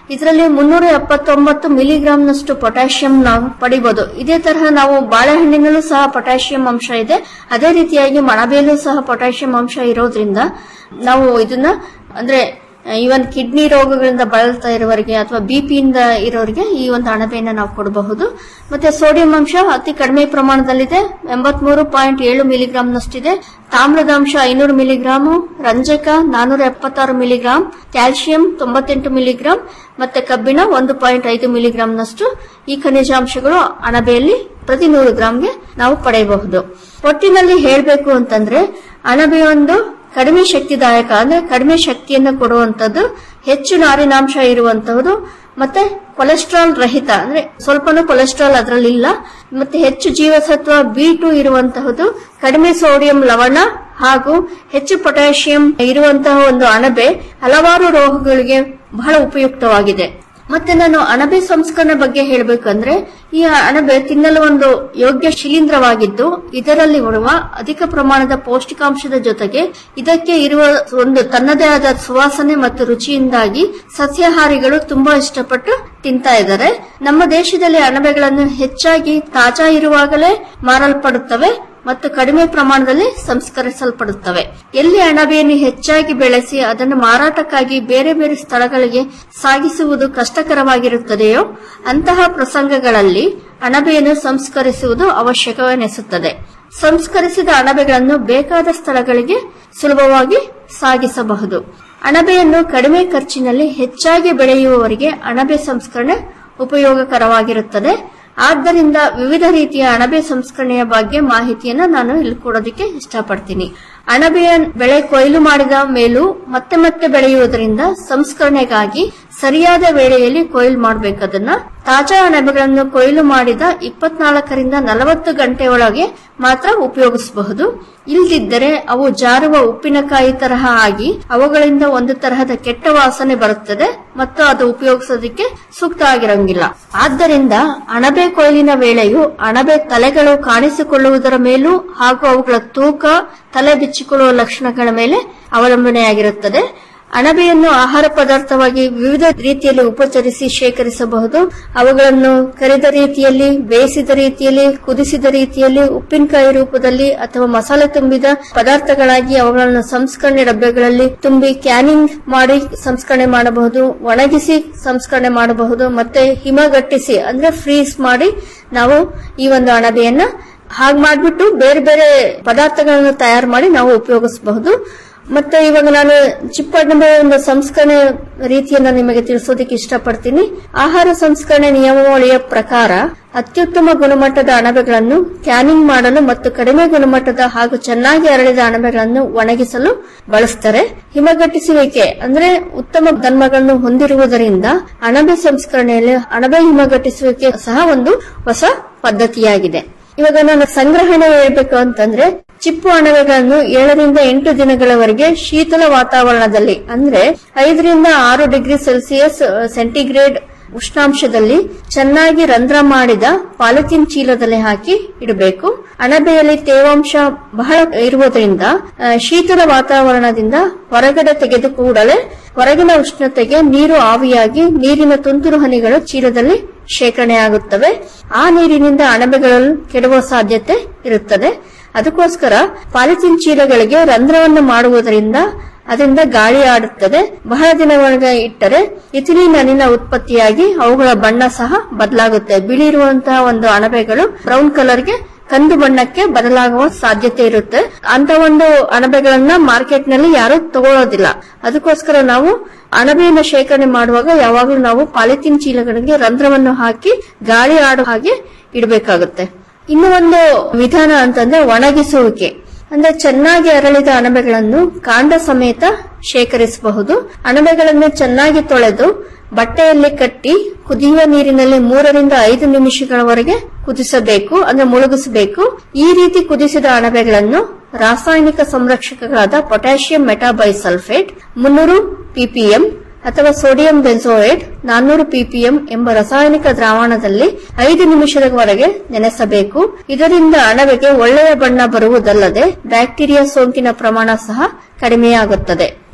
ಇದರಲ್ಲಿ ಮುನ್ನೂರ ಎಪ್ಪತ್ತೊಂಬತ್ತು ಮಿಲಿಗ್ರಾಂನಷ್ಟು ಪೊಟ್ಯಾಷಿಯಂ ನಾವು ಪಡಿಬಹುದು ಇದೇ ತರಹ ನಾವು ಬಾಳೆಹಣ್ಣಿನಲ್ಲೂ ಸಹ ಪೊಟ್ಯಾಷಿಯಂ ಅಂಶ ಇದೆ ಅದೇ ರೀತಿಯಾಗಿ ಮಣಬೆಯಲ್ಲೂ ಸಹ ಪೊಟ್ಯಾಷಿಯಂ ಅಂಶ ಇರೋದ್ರಿಂದ ನಾವು ಇದನ್ನ ಅಂದ್ರೆ ಇವನ್ ಕಿಡ್ನಿ ರೋಗಗಳಿಂದ ಬಳಲ್ತಾ ಇರೋವರಿಗೆ ಅಥವಾ ಬಿಪಿಯಿಂದ ಇರೋರಿಗೆ ಈ ಒಂದು ಅಣಬೆಯನ್ನ ನಾವು ಕೊಡಬಹುದು ಮತ್ತೆ ಸೋಡಿಯಂ ಅಂಶ ಅತಿ ಕಡಿಮೆ ಪ್ರಮಾಣದಲ್ಲಿದೆ ಎಂಬತ್ಮೂರು ಪಾಯಿಂಟ್ ಏಳು ಮಿಲಿಗ್ರಾಂನಷ್ಟಿದೆ ತಾಮ್ರದ ಅಂಶ ಐನೂರು ಮಿಲಿಗ್ರಾಮು ರಂಜಕ ನಾನೂರ ಎಪ್ಪತ್ತಾರು ಮಿಲಿಗ್ರಾಂ ಕ್ಯಾಲ್ಸಿಯಂ ತೊಂಬತ್ತೆಂಟು ಮಿಲಿಗ್ರಾಂ ಮತ್ತೆ ಕಬ್ಬಿಣ ಒಂದು ಪಾಯಿಂಟ್ ಐದು ಮಿಲಿಗ್ರಾಂನಷ್ಟು ಈ ಖನಿಜಾಂಶಗಳು ಅಣಬೆಯಲ್ಲಿ ಪ್ರತಿ ನೂರು ಗ್ರಾಂಗೆ ನಾವು ಪಡೆಯಬಹುದು ಒಟ್ಟಿನಲ್ಲಿ ಹೇಳಬೇಕು ಅಂತಂದ್ರೆ ಅಣಬೆ ಒಂದು ಕಡಿಮೆ ಶಕ್ತಿದಾಯಕ ಅಂದ್ರೆ ಕಡಿಮೆ ಶಕ್ತಿಯನ್ನು ಕೊಡುವಂತದ್ದು ಹೆಚ್ಚು ನಾರಿನಾಂಶ ಇರುವಂತಹದ್ದು ಮತ್ತೆ ಕೊಲೆಸ್ಟ್ರಾಲ್ ರಹಿತ ಅಂದ್ರೆ ಸ್ವಲ್ಪನೂ ಕೊಲೆಸ್ಟ್ರಾಲ್ ಅದರಲ್ಲಿ ಇಲ್ಲ ಮತ್ತೆ ಹೆಚ್ಚು ಜೀವಸತ್ವ ಬಿ ಟು ಇರುವಂತಹದ್ದು ಕಡಿಮೆ ಸೋಡಿಯಂ ಲವಣ ಹಾಗೂ ಹೆಚ್ಚು ಪೊಟ್ಯಾಷಿಯಂ ಇರುವಂತಹ ಒಂದು ಅಣಬೆ ಹಲವಾರು ರೋಗಗಳಿಗೆ ಬಹಳ ಉಪಯುಕ್ತವಾಗಿದೆ ಮತ್ತೆ ನಾನು ಅಣಬೆ ಸಂಸ್ಕರಣೆ ಬಗ್ಗೆ ಹೇಳಬೇಕಂದ್ರೆ ಈ ಅಣಬೆ ತಿನ್ನಲು ಒಂದು ಯೋಗ್ಯ ಶಿಲೀಂಧ್ರವಾಗಿದ್ದು ಇದರಲ್ಲಿ ಬರುವ ಅಧಿಕ ಪ್ರಮಾಣದ ಪೌಷ್ಟಿಕಾಂಶದ ಜೊತೆಗೆ ಇದಕ್ಕೆ ಇರುವ ಒಂದು ತನ್ನದೇ ಆದ ಸುವಾಸನೆ ಮತ್ತು ರುಚಿಯಿಂದಾಗಿ ಸಸ್ಯಾಹಾರಿಗಳು ತುಂಬಾ ಇಷ್ಟಪಟ್ಟು ತಿಂತಾ ಇದ್ದಾರೆ ನಮ್ಮ ದೇಶದಲ್ಲಿ ಅಣಬೆಗಳನ್ನು ಹೆಚ್ಚಾಗಿ ತಾಜಾ ಇರುವಾಗಲೇ ಮಾರಲ್ಪಡುತ್ತವೆ ಮತ್ತು ಕಡಿಮೆ ಪ್ರಮಾಣದಲ್ಲಿ ಸಂಸ್ಕರಿಸಲ್ಪಡುತ್ತವೆ ಎಲ್ಲಿ ಅಣಬೆಯನ್ನು ಹೆಚ್ಚಾಗಿ ಬೆಳೆಸಿ ಅದನ್ನು ಮಾರಾಟಕ್ಕಾಗಿ ಬೇರೆ ಬೇರೆ ಸ್ಥಳಗಳಿಗೆ ಸಾಗಿಸುವುದು ಕಷ್ಟಕರವಾಗಿರುತ್ತದೆಯೋ ಅಂತಹ ಪ್ರಸಂಗಗಳಲ್ಲಿ ಅಣಬೆಯನ್ನು ಸಂಸ್ಕರಿಸುವುದು ಅವಶ್ಯಕವೆನಿಸುತ್ತದೆ ಸಂಸ್ಕರಿಸಿದ ಅಣಬೆಗಳನ್ನು ಬೇಕಾದ ಸ್ಥಳಗಳಿಗೆ ಸುಲಭವಾಗಿ ಸಾಗಿಸಬಹುದು ಅಣಬೆಯನ್ನು ಕಡಿಮೆ ಖರ್ಚಿನಲ್ಲಿ ಹೆಚ್ಚಾಗಿ ಬೆಳೆಯುವವರಿಗೆ ಅಣಬೆ ಸಂಸ್ಕರಣೆ ಉಪಯೋಗಕರವಾಗಿರುತ್ತದೆ ಆದ್ದರಿಂದ ವಿವಿಧ ರೀತಿಯ ಅಣಬೆ ಸಂಸ್ಕರಣೆಯ ಬಗ್ಗೆ ಮಾಹಿತಿಯನ್ನು ನಾನು ಇಲ್ಲಿ ಕೊಡೋದಕ್ಕೆ ಇಷ್ಟಪಡ್ತೀನಿ ಅಣಬೆಯ ಬೆಳೆ ಕೊಯ್ಲು ಮಾಡಿದ ಮೇಲೂ ಮತ್ತೆ ಮತ್ತೆ ಬೆಳೆಯುವುದರಿಂದ ಸಂಸ್ಕರಣೆಗಾಗಿ ಸರಿಯಾದ ವೇಳೆಯಲ್ಲಿ ಕೊಯ್ಲು ಮಾಡಬೇಕದನ್ನ ತಾಜಾ ಅಣಬೆಗಳನ್ನು ಕೊಯ್ಲು ಮಾಡಿದ ಇಪ್ಪತ್ನಾಲ್ಕರಿಂದ ನಲವತ್ತು ಗಂಟೆ ಒಳಗೆ ಮಾತ್ರ ಉಪಯೋಗಿಸಬಹುದು ಇಲ್ದಿದ್ದರೆ ಅವು ಜಾರುವ ಉಪ್ಪಿನಕಾಯಿ ತರಹ ಆಗಿ ಅವುಗಳಿಂದ ಒಂದು ತರಹದ ಕೆಟ್ಟ ವಾಸನೆ ಬರುತ್ತದೆ ಮತ್ತು ಅದು ಉಪಯೋಗಿಸೋದಕ್ಕೆ ಸೂಕ್ತ ಆಗಿರಂಗಿಲ್ಲ ಆದ್ದರಿಂದ ಅಣಬೆ ಕೊಯ್ಲಿನ ವೇಳೆಯು ಅಣಬೆ ತಲೆಗಳು ಕಾಣಿಸಿಕೊಳ್ಳುವುದರ ಮೇಲೂ ಹಾಗೂ ಅವುಗಳ ತೂಕ ತಲೆ ಬಿಚ್ಚಿಕೊಳ್ಳುವ ಲಕ್ಷಣಗಳ ಮೇಲೆ ಅವಲಂಬನೆಯಾಗಿರುತ್ತದೆ ಅಣಬೆಯನ್ನು ಆಹಾರ ಪದಾರ್ಥವಾಗಿ ವಿವಿಧ ರೀತಿಯಲ್ಲಿ ಉಪಚರಿಸಿ ಶೇಖರಿಸಬಹುದು ಅವುಗಳನ್ನು ಕರಿದ ರೀತಿಯಲ್ಲಿ ಬೇಯಿಸಿದ ರೀತಿಯಲ್ಲಿ ಕುದಿಸಿದ ರೀತಿಯಲ್ಲಿ ಉಪ್ಪಿನಕಾಯಿ ರೂಪದಲ್ಲಿ ಅಥವಾ ಮಸಾಲೆ ತುಂಬಿದ ಪದಾರ್ಥಗಳಾಗಿ ಅವುಗಳನ್ನು ಸಂಸ್ಕರಣೆ ಡಬ್ಬೆಗಳಲ್ಲಿ ತುಂಬಿ ಕ್ಯಾನಿಂಗ್ ಮಾಡಿ ಸಂಸ್ಕರಣೆ ಮಾಡಬಹುದು ಒಣಗಿಸಿ ಸಂಸ್ಕರಣೆ ಮಾಡಬಹುದು ಮತ್ತೆ ಹಿಮಗಟ್ಟಿಸಿ ಅಂದ್ರೆ ಫ್ರೀಸ್ ಮಾಡಿ ನಾವು ಈ ಒಂದು ಅಣಬೆಯನ್ನ ಹಾಗೆ ಮಾಡ್ಬಿಟ್ಟು ಬೇರೆ ಬೇರೆ ಪದಾರ್ಥಗಳನ್ನು ತಯಾರು ಮಾಡಿ ನಾವು ಉಪಯೋಗಿಸಬಹುದು ಮತ್ತೆ ಇವಾಗ ನಾನು ಚಿಪ್ಪಣ್ಣದ ಒಂದು ಸಂಸ್ಕರಣೆ ರೀತಿಯನ್ನ ನಿಮಗೆ ತಿಳಿಸೋದಕ್ಕೆ ಇಷ್ಟಪಡ್ತೀನಿ ಆಹಾರ ಸಂಸ್ಕರಣೆ ನಿಯಮಾವಳಿಯ ಪ್ರಕಾರ ಅತ್ಯುತ್ತಮ ಗುಣಮಟ್ಟದ ಅಣಬೆಗಳನ್ನು ಕ್ಯಾನಿಂಗ್ ಮಾಡಲು ಮತ್ತು ಕಡಿಮೆ ಗುಣಮಟ್ಟದ ಹಾಗೂ ಚೆನ್ನಾಗಿ ಅರಳಿದ ಅಣಬೆಗಳನ್ನು ಒಣಗಿಸಲು ಬಳಸ್ತಾರೆ ಹಿಮಗಟ್ಟಿಸುವಿಕೆ ಅಂದ್ರೆ ಉತ್ತಮ ಧರ್ಮಗಳನ್ನು ಹೊಂದಿರುವುದರಿಂದ ಅಣಬೆ ಸಂಸ್ಕರಣೆಯಲ್ಲಿ ಅಣಬೆ ಹಿಮಗಟ್ಟಿಸುವಿಕೆ ಸಹ ಒಂದು ಹೊಸ ಪದ್ಧತಿಯಾಗಿದೆ ಇವಾಗ ನಾನು ಸಂಗ್ರಹಣೆ ಹೇಳ್ಬೇಕು ಅಂತಂದ್ರೆ ಚಿಪ್ಪು ಅಣಬೆಗಳನ್ನು ಏಳರಿಂದ ಎಂಟು ದಿನಗಳವರೆಗೆ ಶೀತಲ ವಾತಾವರಣದಲ್ಲಿ ಅಂದ್ರೆ ಐದರಿಂದ ಆರು ಡಿಗ್ರಿ ಸೆಲ್ಸಿಯಸ್ ಸೆಂಟಿಗ್ರೇಡ್ ಉಷ್ಣಾಂಶದಲ್ಲಿ ಚೆನ್ನಾಗಿ ರಂಧ್ರ ಮಾಡಿದ ಪಾಲಿಥಿನ್ ಚೀಲದಲ್ಲಿ ಹಾಕಿ ಇಡಬೇಕು ಅಣಬೆಯಲ್ಲಿ ತೇವಾಂಶ ಬಹಳ ಇರುವುದರಿಂದ ಆ, ಶೀತಲ ವಾತಾವರಣದಿಂದ ಹೊರಗಡೆ ತೆಗೆದು ಕೂಡಲೇ ಹೊರಗಿನ ಉಷ್ಣತೆಗೆ ನೀರು ಆವಿಯಾಗಿ ನೀರಿನ ತುಂತುರು ಹನಿಗಳು ಚೀಲದಲ್ಲಿ ಶೇಖರಣೆಯಾಗುತ್ತವೆ ಆ ನೀರಿನಿಂದ ಅಣಬೆಗಳು ಕೆಡುವ ಸಾಧ್ಯತೆ ಇರುತ್ತದೆ ಅದಕ್ಕೋಸ್ಕರ ಪಾಲಿಥಿನ್ ಚೀಲಗಳಿಗೆ ರಂಧ್ರವನ್ನು ಮಾಡುವುದರಿಂದ ಅದರಿಂದ ಗಾಳಿ ಆಡುತ್ತದೆ ಬಹಳ ದಿನವರೆಗೆ ಇಟ್ಟರೆ ಇಥಿಲಿನ್ ಅನಿಲ ಉತ್ಪತ್ತಿಯಾಗಿ ಅವುಗಳ ಬಣ್ಣ ಸಹ ಬದಲಾಗುತ್ತೆ ಬಿಳಿ ಇರುವಂತಹ ಒಂದು ಅಣಬೆಗಳು ಬ್ರೌನ್ ಕಲರ್ಗೆ ಕಂದು ಬಣ್ಣಕ್ಕೆ ಬದಲಾಗುವ ಸಾಧ್ಯತೆ ಇರುತ್ತೆ ಅಂತ ಒಂದು ಅಣಬೆಗಳನ್ನ ಮಾರ್ಕೆಟ್ ನಲ್ಲಿ ಯಾರು ತಗೊಳ್ಳೋದಿಲ್ಲ ಅದಕ್ಕೋಸ್ಕರ ನಾವು ಅಣಬೆಯನ್ನು ಶೇಖರಣೆ ಮಾಡುವಾಗ ಯಾವಾಗಲೂ ನಾವು ಪಾಲಿಥಿನ್ ಚೀಲಗಳಿಗೆ ರಂಧ್ರವನ್ನು ಹಾಕಿ ಗಾಳಿ ಆಡೋ ಹಾಗೆ ಇಡಬೇಕಾಗುತ್ತೆ ಇನ್ನು ಒಂದು ವಿಧಾನ ಅಂತಂದ್ರೆ ಒಣಗಿಸುವಿಕೆ ಅಂದ್ರೆ ಚೆನ್ನಾಗಿ ಅರಳಿದ ಅಣಬೆಗಳನ್ನು ಕಾಂಡ ಸಮೇತ ಶೇಖರಿಸಬಹುದು ಅಣಬೆಗಳನ್ನು ಚೆನ್ನಾಗಿ ತೊಳೆದು ಬಟ್ಟೆಯಲ್ಲಿ ಕಟ್ಟಿ ಕುದಿಯುವ ನೀರಿನಲ್ಲಿ ಮೂರರಿಂದ ಐದು ನಿಮಿಷಗಳವರೆಗೆ ಕುದಿಸಬೇಕು ಅಂದ್ರೆ ಮುಳುಗಿಸಬೇಕು ಈ ರೀತಿ ಕುದಿಸಿದ ಅಣಬೆಗಳನ್ನು ರಾಸಾಯನಿಕ ಸಂರಕ್ಷಕಗಳಾದ ಪೊಟ್ಯಾಷಿಯಂ ಮೆಟಾಬೈಸಲ್ಫೇಟ್ ಮುನ್ನೂರು ಪಿಪಿಎಂ ಅಥವಾ ಸೋಡಿಯಂ ಬೆನ್ಸೋಯೇಟ್ ನಾನ್ನೂರು ಪಿಪಿಎಂ ಎಂಬ ರಾಸಾಯನಿಕ ದ್ರಾವಣದಲ್ಲಿ ಐದು ನಿಮಿಷದವರೆಗೆ ನೆನೆಸಬೇಕು ಇದರಿಂದ ಅಣಬೆಗೆ ಒಳ್ಳೆಯ ಬಣ್ಣ ಬರುವುದಲ್ಲದೆ ಬ್ಯಾಕ್ಟೀರಿಯಾ ಸೋಂಕಿನ ಪ್ರಮಾಣ ಸಹ ಕಡಿಮೆಯಾಗುತ್ತದೆ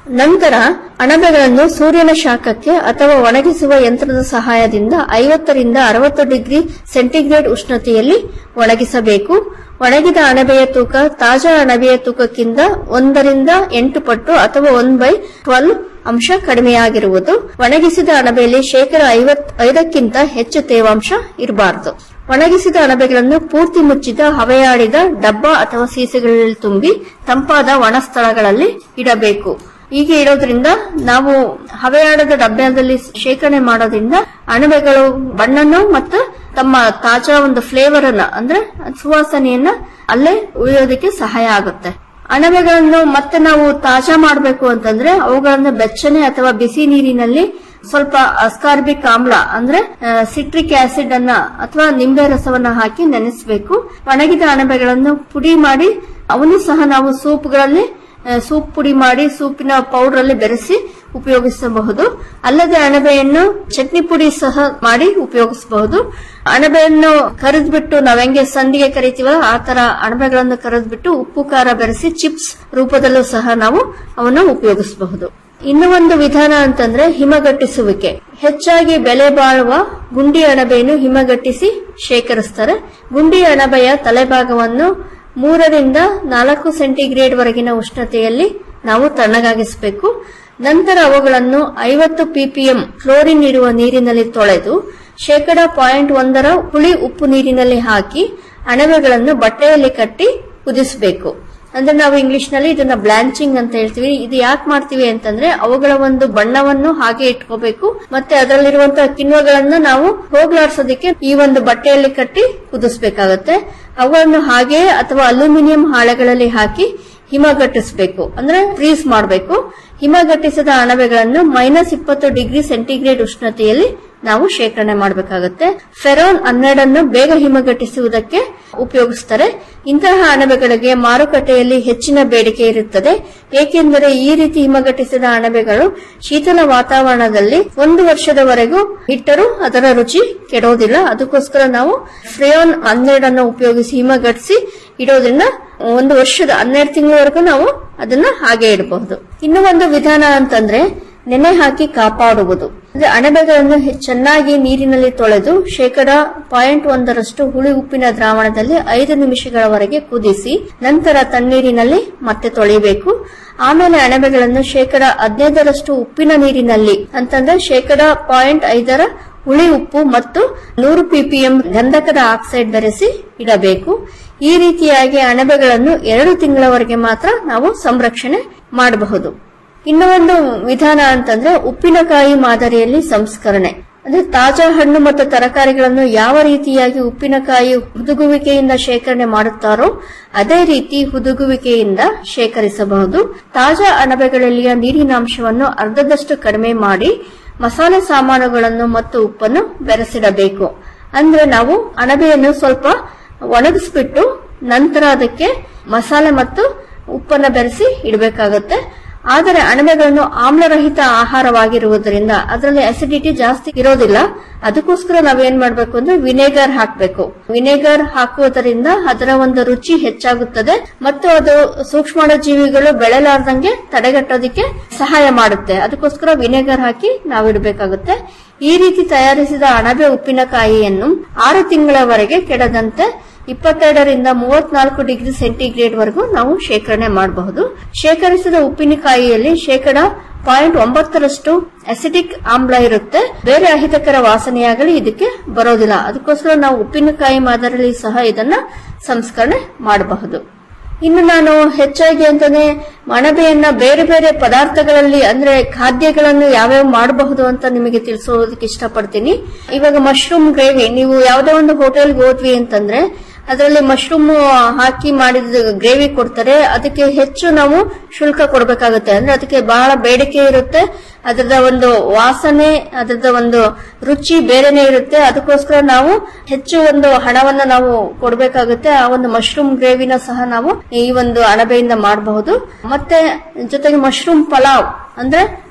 ನಂತರ ಅಣಬೆಗಳನ್ನು ಸೂರ್ಯನ ಶಾಖಕ್ಕೆ ಅಥವಾ ಒಣಗಿಸುವ ಯಂತ್ರದ ಸಹಾಯದಿಂದ ಐವತ್ತರಿಂದ ಅರವತ್ತು ಡಿಗ್ರಿ ಸೆಂಟಿಗ್ರೇಡ್ ಉಷ್ಣತೆಯಲ್ಲಿ ಒಣಗಿಸಬೇಕು ಒಣಗಿದ ಅಣಬೆಯ ತೂಕ ತಾಜಾ ಅಣಬೆಯ ತೂಕಕ್ಕಿಂತ ಒಂದರಿಂದ ಎಂಟು ಪಟ್ಟು ಅಥವಾ ಒನ್ ಬೈ ಟ್ವೆಲ್ವ್ ಅಂಶ ಕಡಿಮೆಯಾಗಿರುವುದು ಒಣಗಿಸಿದ ಅಣಬೆಯಲ್ಲಿ ಶೇಕಡ ಐದಕ್ಕಿಂತ ಹೆಚ್ಚು ತೇವಾಂಶ ಇರಬಾರದು ಒಣಗಿಸಿದ ಅಣಬೆಗಳನ್ನು ಪೂರ್ತಿ ಮುಚ್ಚಿದ ಹವೆಯಾಡಿದ ಡಬ್ಬ ಅಥವಾ ಸೀಸೆಗಳಲ್ಲಿ ತುಂಬಿ ತಂಪಾದ ಒಣ ಸ್ಥಳಗಳಲ್ಲಿ ಇಡಬೇಕು ಹೀಗೆ ಇಡೋದ್ರಿಂದ ನಾವು ಹವೆಯಾಡದ ಡಬ್ಬದಲ್ಲಿ ಶೇಖರಣೆ ಮಾಡೋದ್ರಿಂದ ಅಣಬೆಗಳು ಬಣ್ಣನ್ನು ಮತ್ತು ತಮ್ಮ ತಾಜಾ ಒಂದು ಫ್ಲೇವರ್ ಅನ್ನ ಅಂದ್ರೆ ಸುವಾಸನೆಯನ್ನ ಅಲ್ಲೇ ಉಳಿಯೋದಕ್ಕೆ ಸಹಾಯ ಆಗುತ್ತೆ ಅಣಬೆಗಳನ್ನು ಮತ್ತೆ ನಾವು ತಾಜಾ ಮಾಡಬೇಕು ಅಂತಂದ್ರೆ ಅವುಗಳನ್ನು ಬೆಚ್ಚನೆ ಅಥವಾ ಬಿಸಿ ನೀರಿನಲ್ಲಿ ಸ್ವಲ್ಪ ಅಸ್ಕಾರ್ಬಿಕ್ ಆಮ್ಲ ಅಂದ್ರೆ ಸಿಟ್ರಿಕ್ ಆಸಿಡ್ ಅನ್ನ ಅಥವಾ ನಿಂಬೆ ರಸವನ್ನ ಹಾಕಿ ನೆನೆಸಬೇಕು ಒಣಗಿದ ಅಣಬೆಗಳನ್ನು ಪುಡಿ ಮಾಡಿ ಅವನು ಸಹ ನಾವು ಸೂಪ್ಗಳಲ್ಲಿ ಸೂಪ್ ಪುಡಿ ಮಾಡಿ ಸೂಪಿನ ಪೌಡರ್ ಅಲ್ಲಿ ಬೆರೆಸಿ ಉಪಯೋಗಿಸಬಹುದು ಅಲ್ಲದೆ ಅಣಬೆಯನ್ನು ಚಟ್ನಿ ಪುಡಿ ಸಹ ಮಾಡಿ ಉಪಯೋಗಿಸಬಹುದು ಅಣಬೆಯನ್ನು ಕರೆದ್ಬಿಟ್ಟು ನಾವ್ ಹೆಂಗೆ ಸಂಡಿಗೆ ಕರಿತೀವ ಆ ತರ ಅಣಬೆಗಳನ್ನು ಕರೆದ್ಬಿಟ್ಟು ಉಪ್ಪು ಖಾರ ಬೆರೆಸಿ ಚಿಪ್ಸ್ ರೂಪದಲ್ಲೂ ಸಹ ನಾವು ಅವನ್ನು ಉಪಯೋಗಿಸಬಹುದು ಇನ್ನು ಒಂದು ವಿಧಾನ ಅಂತಂದ್ರೆ ಹಿಮಗಟ್ಟಿಸುವಿಕೆ ಹೆಚ್ಚಾಗಿ ಬೆಲೆ ಬಾಳುವ ಗುಂಡಿ ಅಣಬೆಯನ್ನು ಹಿಮಗಟ್ಟಿಸಿ ಶೇಖರಿಸ್ತಾರೆ ಗುಂಡಿ ಅಣಬೆಯ ತಲೆಭಾಗವನ್ನು ಮೂರರಿಂದ ನಾಲ್ಕು ಸೆಂಟಿಗ್ರೇಡ್ ವರೆಗಿನ ಉಷ್ಣತೆಯಲ್ಲಿ ನಾವು ತಣ್ಣಗಾಗಿಸಬೇಕು ನಂತರ ಅವುಗಳನ್ನು ಐವತ್ತು ಪಿಪಿಎಂ ಕ್ಲೋರಿನ್ ಇರುವ ನೀರಿನಲ್ಲಿ ತೊಳೆದು ಶೇಕಡ ಪಾಯಿಂಟ್ ಒಂದರ ಹುಳಿ ಉಪ್ಪು ನೀರಿನಲ್ಲಿ ಹಾಕಿ ಅಣಬೆಗಳನ್ನು ಬಟ್ಟೆಯಲ್ಲಿ ಕಟ್ಟಿ ಕುದಿಸಬೇಕು ಅಂದ್ರೆ ನಾವು ಇಂಗ್ಲಿಷ್ ನಲ್ಲಿ ಇದನ್ನ ಬ್ಲಾಂಚಿಂಗ್ ಅಂತ ಹೇಳ್ತೀವಿ ಇದು ಯಾಕೆ ಮಾಡ್ತೀವಿ ಅಂತಂದ್ರೆ ಅವುಗಳ ಒಂದು ಬಣ್ಣವನ್ನು ಹಾಗೆ ಇಟ್ಕೋಬೇಕು ಮತ್ತೆ ಅದರಲ್ಲಿರುವಂತಹ ಕಿಣ್ವಗಳನ್ನ ನಾವು ಹೋಗ್ಲಾಡ್ಸೋದಕ್ಕೆ ಈ ಒಂದು ಬಟ್ಟೆಯಲ್ಲಿ ಕಟ್ಟಿ ಕುದಿಸ್ಬೇಕಾಗತ್ತೆ ಅವುಗಳನ್ನು ಹಾಗೆ ಅಥವಾ ಅಲ್ಯೂಮಿನಿಯಂ ಹಾಳೆಗಳಲ್ಲಿ ಹಾಕಿ ಹಿಮಗಟ್ಟಿಸಬೇಕು ಅಂದ್ರೆ ಫ್ರೀಸ್ ಮಾಡಬೇಕು ಹಿಮಗಟ್ಟಿಸಿದ ಅಣಬೆಗಳನ್ನು ಮೈನಸ್ ಇಪ್ಪತ್ತು ಡಿಗ್ರಿ ಸೆಂಟಿಗ್ರೇಡ್ ಉಷ್ಣತೆಯಲ್ಲಿ ನಾವು ಶೇಖರಣೆ ಮಾಡಬೇಕಾಗುತ್ತೆ ಫೆರೋನ್ ಹನ್ನೆರಡನ್ನು ಬೇಗ ಹಿಮಗಟ್ಟಿಸುವುದಕ್ಕೆ ಉಪಯೋಗಿಸ್ತಾರೆ ಇಂತಹ ಅಣಬೆಗಳಿಗೆ ಮಾರುಕಟ್ಟೆಯಲ್ಲಿ ಹೆಚ್ಚಿನ ಬೇಡಿಕೆ ಇರುತ್ತದೆ ಏಕೆಂದರೆ ಈ ರೀತಿ ಹಿಮಗಟ್ಟಿಸಿದ ಅಣಬೆಗಳು ಶೀತಲ ವಾತಾವರಣದಲ್ಲಿ ಒಂದು ವರ್ಷದವರೆಗೂ ಇಟ್ಟರೂ ಅದರ ರುಚಿ ಕೆಡೋದಿಲ್ಲ ಅದಕ್ಕೋಸ್ಕರ ನಾವು ಫ್ರೇಯೋನ್ ಹನ್ನೆರಡನ್ನು ಉಪಯೋಗಿಸಿ ಹಿಮಗಟ್ಟಿಸಿ ಇಡೋದ್ರಿಂದ ಒಂದು ವರ್ಷದ ಹನ್ನೆರಡು ತಿಂಗಳವರೆಗೂ ನಾವು ಅದನ್ನ ಹಾಗೆ ಇಡಬಹುದು ಇನ್ನು ಒಂದು ವಿಧಾನ ಅಂತಂದ್ರೆ ನೆನೆ ಹಾಕಿ ಕಾಪಾಡುವುದು ಅಂದ್ರೆ ಅಣಬೆಗಳನ್ನು ಚೆನ್ನಾಗಿ ನೀರಿನಲ್ಲಿ ತೊಳೆದು ಶೇಕಡ ಪಾಯಿಂಟ್ ಒಂದರಷ್ಟು ಹುಳಿ ಉಪ್ಪಿನ ದ್ರಾವಣದಲ್ಲಿ ಐದು ನಿಮಿಷಗಳವರೆಗೆ ಕುದಿಸಿ ನಂತರ ತಣ್ಣೀರಿನಲ್ಲಿ ಮತ್ತೆ ತೊಳೆಯಬೇಕು ಆಮೇಲೆ ಅಣಬೆಗಳನ್ನು ಶೇಕಡ ಹದಿನೈದರಷ್ಟು ಉಪ್ಪಿನ ನೀರಿನಲ್ಲಿ ಅಂತಂದ್ರೆ ಶೇಕಡ ಪಾಯಿಂಟ್ ಐದರ ಹುಳಿ ಉಪ್ಪು ಮತ್ತು ನೂರು ಪಿಪಿಎಂ ಗಂಧಕದ ಆಕ್ಸೈಡ್ ಬೆರೆಸಿ ಇಡಬೇಕು ಈ ರೀತಿಯಾಗಿ ಅಣಬೆಗಳನ್ನು ಎರಡು ತಿಂಗಳವರೆಗೆ ಮಾತ್ರ ನಾವು ಸಂರಕ್ಷಣೆ ಮಾಡಬಹುದು ಇನ್ನು ಒಂದು ವಿಧಾನ ಅಂತಂದ್ರೆ ಉಪ್ಪಿನಕಾಯಿ ಮಾದರಿಯಲ್ಲಿ ಸಂಸ್ಕರಣೆ ಅಂದ್ರೆ ತಾಜಾ ಹಣ್ಣು ಮತ್ತು ತರಕಾರಿಗಳನ್ನು ಯಾವ ರೀತಿಯಾಗಿ ಉಪ್ಪಿನಕಾಯಿ ಹುದುಗುವಿಕೆಯಿಂದ ಶೇಖರಣೆ ಮಾಡುತ್ತಾರೋ ಅದೇ ರೀತಿ ಹುದುಗುವಿಕೆಯಿಂದ ಶೇಖರಿಸಬಹುದು ತಾಜಾ ಅಣಬೆಗಳಲ್ಲಿಯ ನೀರಿನಾಂಶವನ್ನು ಅರ್ಧದಷ್ಟು ಕಡಿಮೆ ಮಾಡಿ ಮಸಾಲೆ ಸಾಮಾನುಗಳನ್ನು ಮತ್ತು ಉಪ್ಪನ್ನು ಬೆರೆಸಿಡಬೇಕು ಅಂದ್ರೆ ನಾವು ಅಣಬೆಯನ್ನು ಸ್ವಲ್ಪ ಒಣಗಿಸ್ಬಿಟ್ಟು ನಂತರ ಅದಕ್ಕೆ ಮಸಾಲೆ ಮತ್ತು ಉಪ್ಪನ್ನ ಬೆರೆಸಿ ಇಡಬೇಕಾಗುತ್ತೆ ಆದರೆ ಅಣಬೆಗಳನ್ನು ಆಮ್ಲರಹಿತ ಆಹಾರವಾಗಿರುವುದರಿಂದ ಅದರಲ್ಲಿ ಅಸಿಡಿಟಿ ಜಾಸ್ತಿ ಇರೋದಿಲ್ಲ ಅದಕ್ಕೋಸ್ಕರ ನಾವೇನ್ ಮಾಡ್ಬೇಕು ಅಂದ್ರೆ ವಿನೆಗರ್ ಹಾಕಬೇಕು ವಿನೆಗರ್ ಹಾಕುವುದರಿಂದ ಅದರ ಒಂದು ರುಚಿ ಹೆಚ್ಚಾಗುತ್ತದೆ ಮತ್ತು ಅದು ಸೂಕ್ಷ್ಮಾಣು ಜೀವಿಗಳು ಬೆಳೆಲಾರ್ದಂಗೆ ತಡೆಗಟ್ಟೋದಕ್ಕೆ ಸಹಾಯ ಮಾಡುತ್ತೆ ಅದಕ್ಕೋಸ್ಕರ ವಿನೆಗರ್ ಹಾಕಿ ನಾವು ಇಡಬೇಕಾಗುತ್ತೆ ಈ ರೀತಿ ತಯಾರಿಸಿದ ಅಣಬೆ ಉಪ್ಪಿನಕಾಯಿಯನ್ನು ಆರು ತಿಂಗಳವರೆಗೆ ಕೆಡದಂತೆ ಇಪ್ಪತ್ತೆರಡರಿಂದ ಮೂವತ್ನಾಲ್ಕು ಡಿಗ್ರಿ ಸೆಂಟಿಗ್ರೇಡ್ ವರೆಗೂ ನಾವು ಶೇಖರಣೆ ಮಾಡಬಹುದು ಶೇಖರಿಸಿದ ಉಪ್ಪಿನಕಾಯಿಯಲ್ಲಿ ಶೇಕಡ ಪಾಯಿಂಟ್ ಒಂಬತ್ತರಷ್ಟು ಅಸಿಡಿಕ್ ಆಮ್ಲ ಇರುತ್ತೆ ಬೇರೆ ಅಹಿತಕರ ವಾಸನೆಯಾಗಲಿ ಇದಕ್ಕೆ ಬರೋದಿಲ್ಲ ಅದಕ್ಕೋಸ್ಕರ ನಾವು ಉಪ್ಪಿನಕಾಯಿ ಮಾದರಿಯಲ್ಲಿ ಸಹ ಇದನ್ನ ಸಂಸ್ಕರಣೆ ಮಾಡಬಹುದು ಇನ್ನು ನಾನು ಹೆಚ್ಚಾಗಿ ಅಂತಾನೆ ಅಣಬೆಯನ್ನ ಬೇರೆ ಬೇರೆ ಪದಾರ್ಥಗಳಲ್ಲಿ ಅಂದ್ರೆ ಖಾದ್ಯಗಳನ್ನು ಯಾವ್ಯಾವ ಮಾಡಬಹುದು ಅಂತ ನಿಮಗೆ ತಿಳಿಸೋದಕ್ಕೆ ಇಷ್ಟಪಡ್ತೀನಿ ಇವಾಗ ಮಶ್ರೂಮ್ ಗ್ರೇವಿ ನೀವು ಯಾವುದೋ ಒಂದು ಹೋಟೆಲ್ಗೆ ಹೋದ್ವಿ ಅಂತಂದ್ರೆ ಅದರಲ್ಲಿ ಮಶ್ರೂಮ್ ಹಾಕಿ ಮಾಡಿದ ಗ್ರೇವಿ ಕೊಡ್ತಾರೆ ಅದಕ್ಕೆ ಹೆಚ್ಚು ನಾವು ಶುಲ್ಕ ಕೊಡಬೇಕಾಗುತ್ತೆ ಅಂದ್ರೆ ಅದಕ್ಕೆ ಬಹಳ ಬೇಡಿಕೆ ಇರುತ್ತೆ ಅದರದ ಒಂದು ವಾಸನೆ ಅದರದ ಒಂದು ರುಚಿ ಬೇರೆನೆ ಇರುತ್ತೆ ಅದಕ್ಕೋಸ್ಕರ ನಾವು ಹೆಚ್ಚು ಒಂದು ಹಣವನ್ನ ನಾವು ಕೊಡಬೇಕಾಗುತ್ತೆ ಆ ಒಂದು ಮಶ್ರೂಮ್ ಗ್ರೇವಿನ ಸಹ ನಾವು ಈ ಒಂದು ಅಣಬೆಯಿಂದ ಮಾಡಬಹುದು ಮತ್ತೆ ಜೊತೆಗೆ ಮಶ್ರೂಮ್ ಪಲಾವ್ ಅಂದ್ರೆ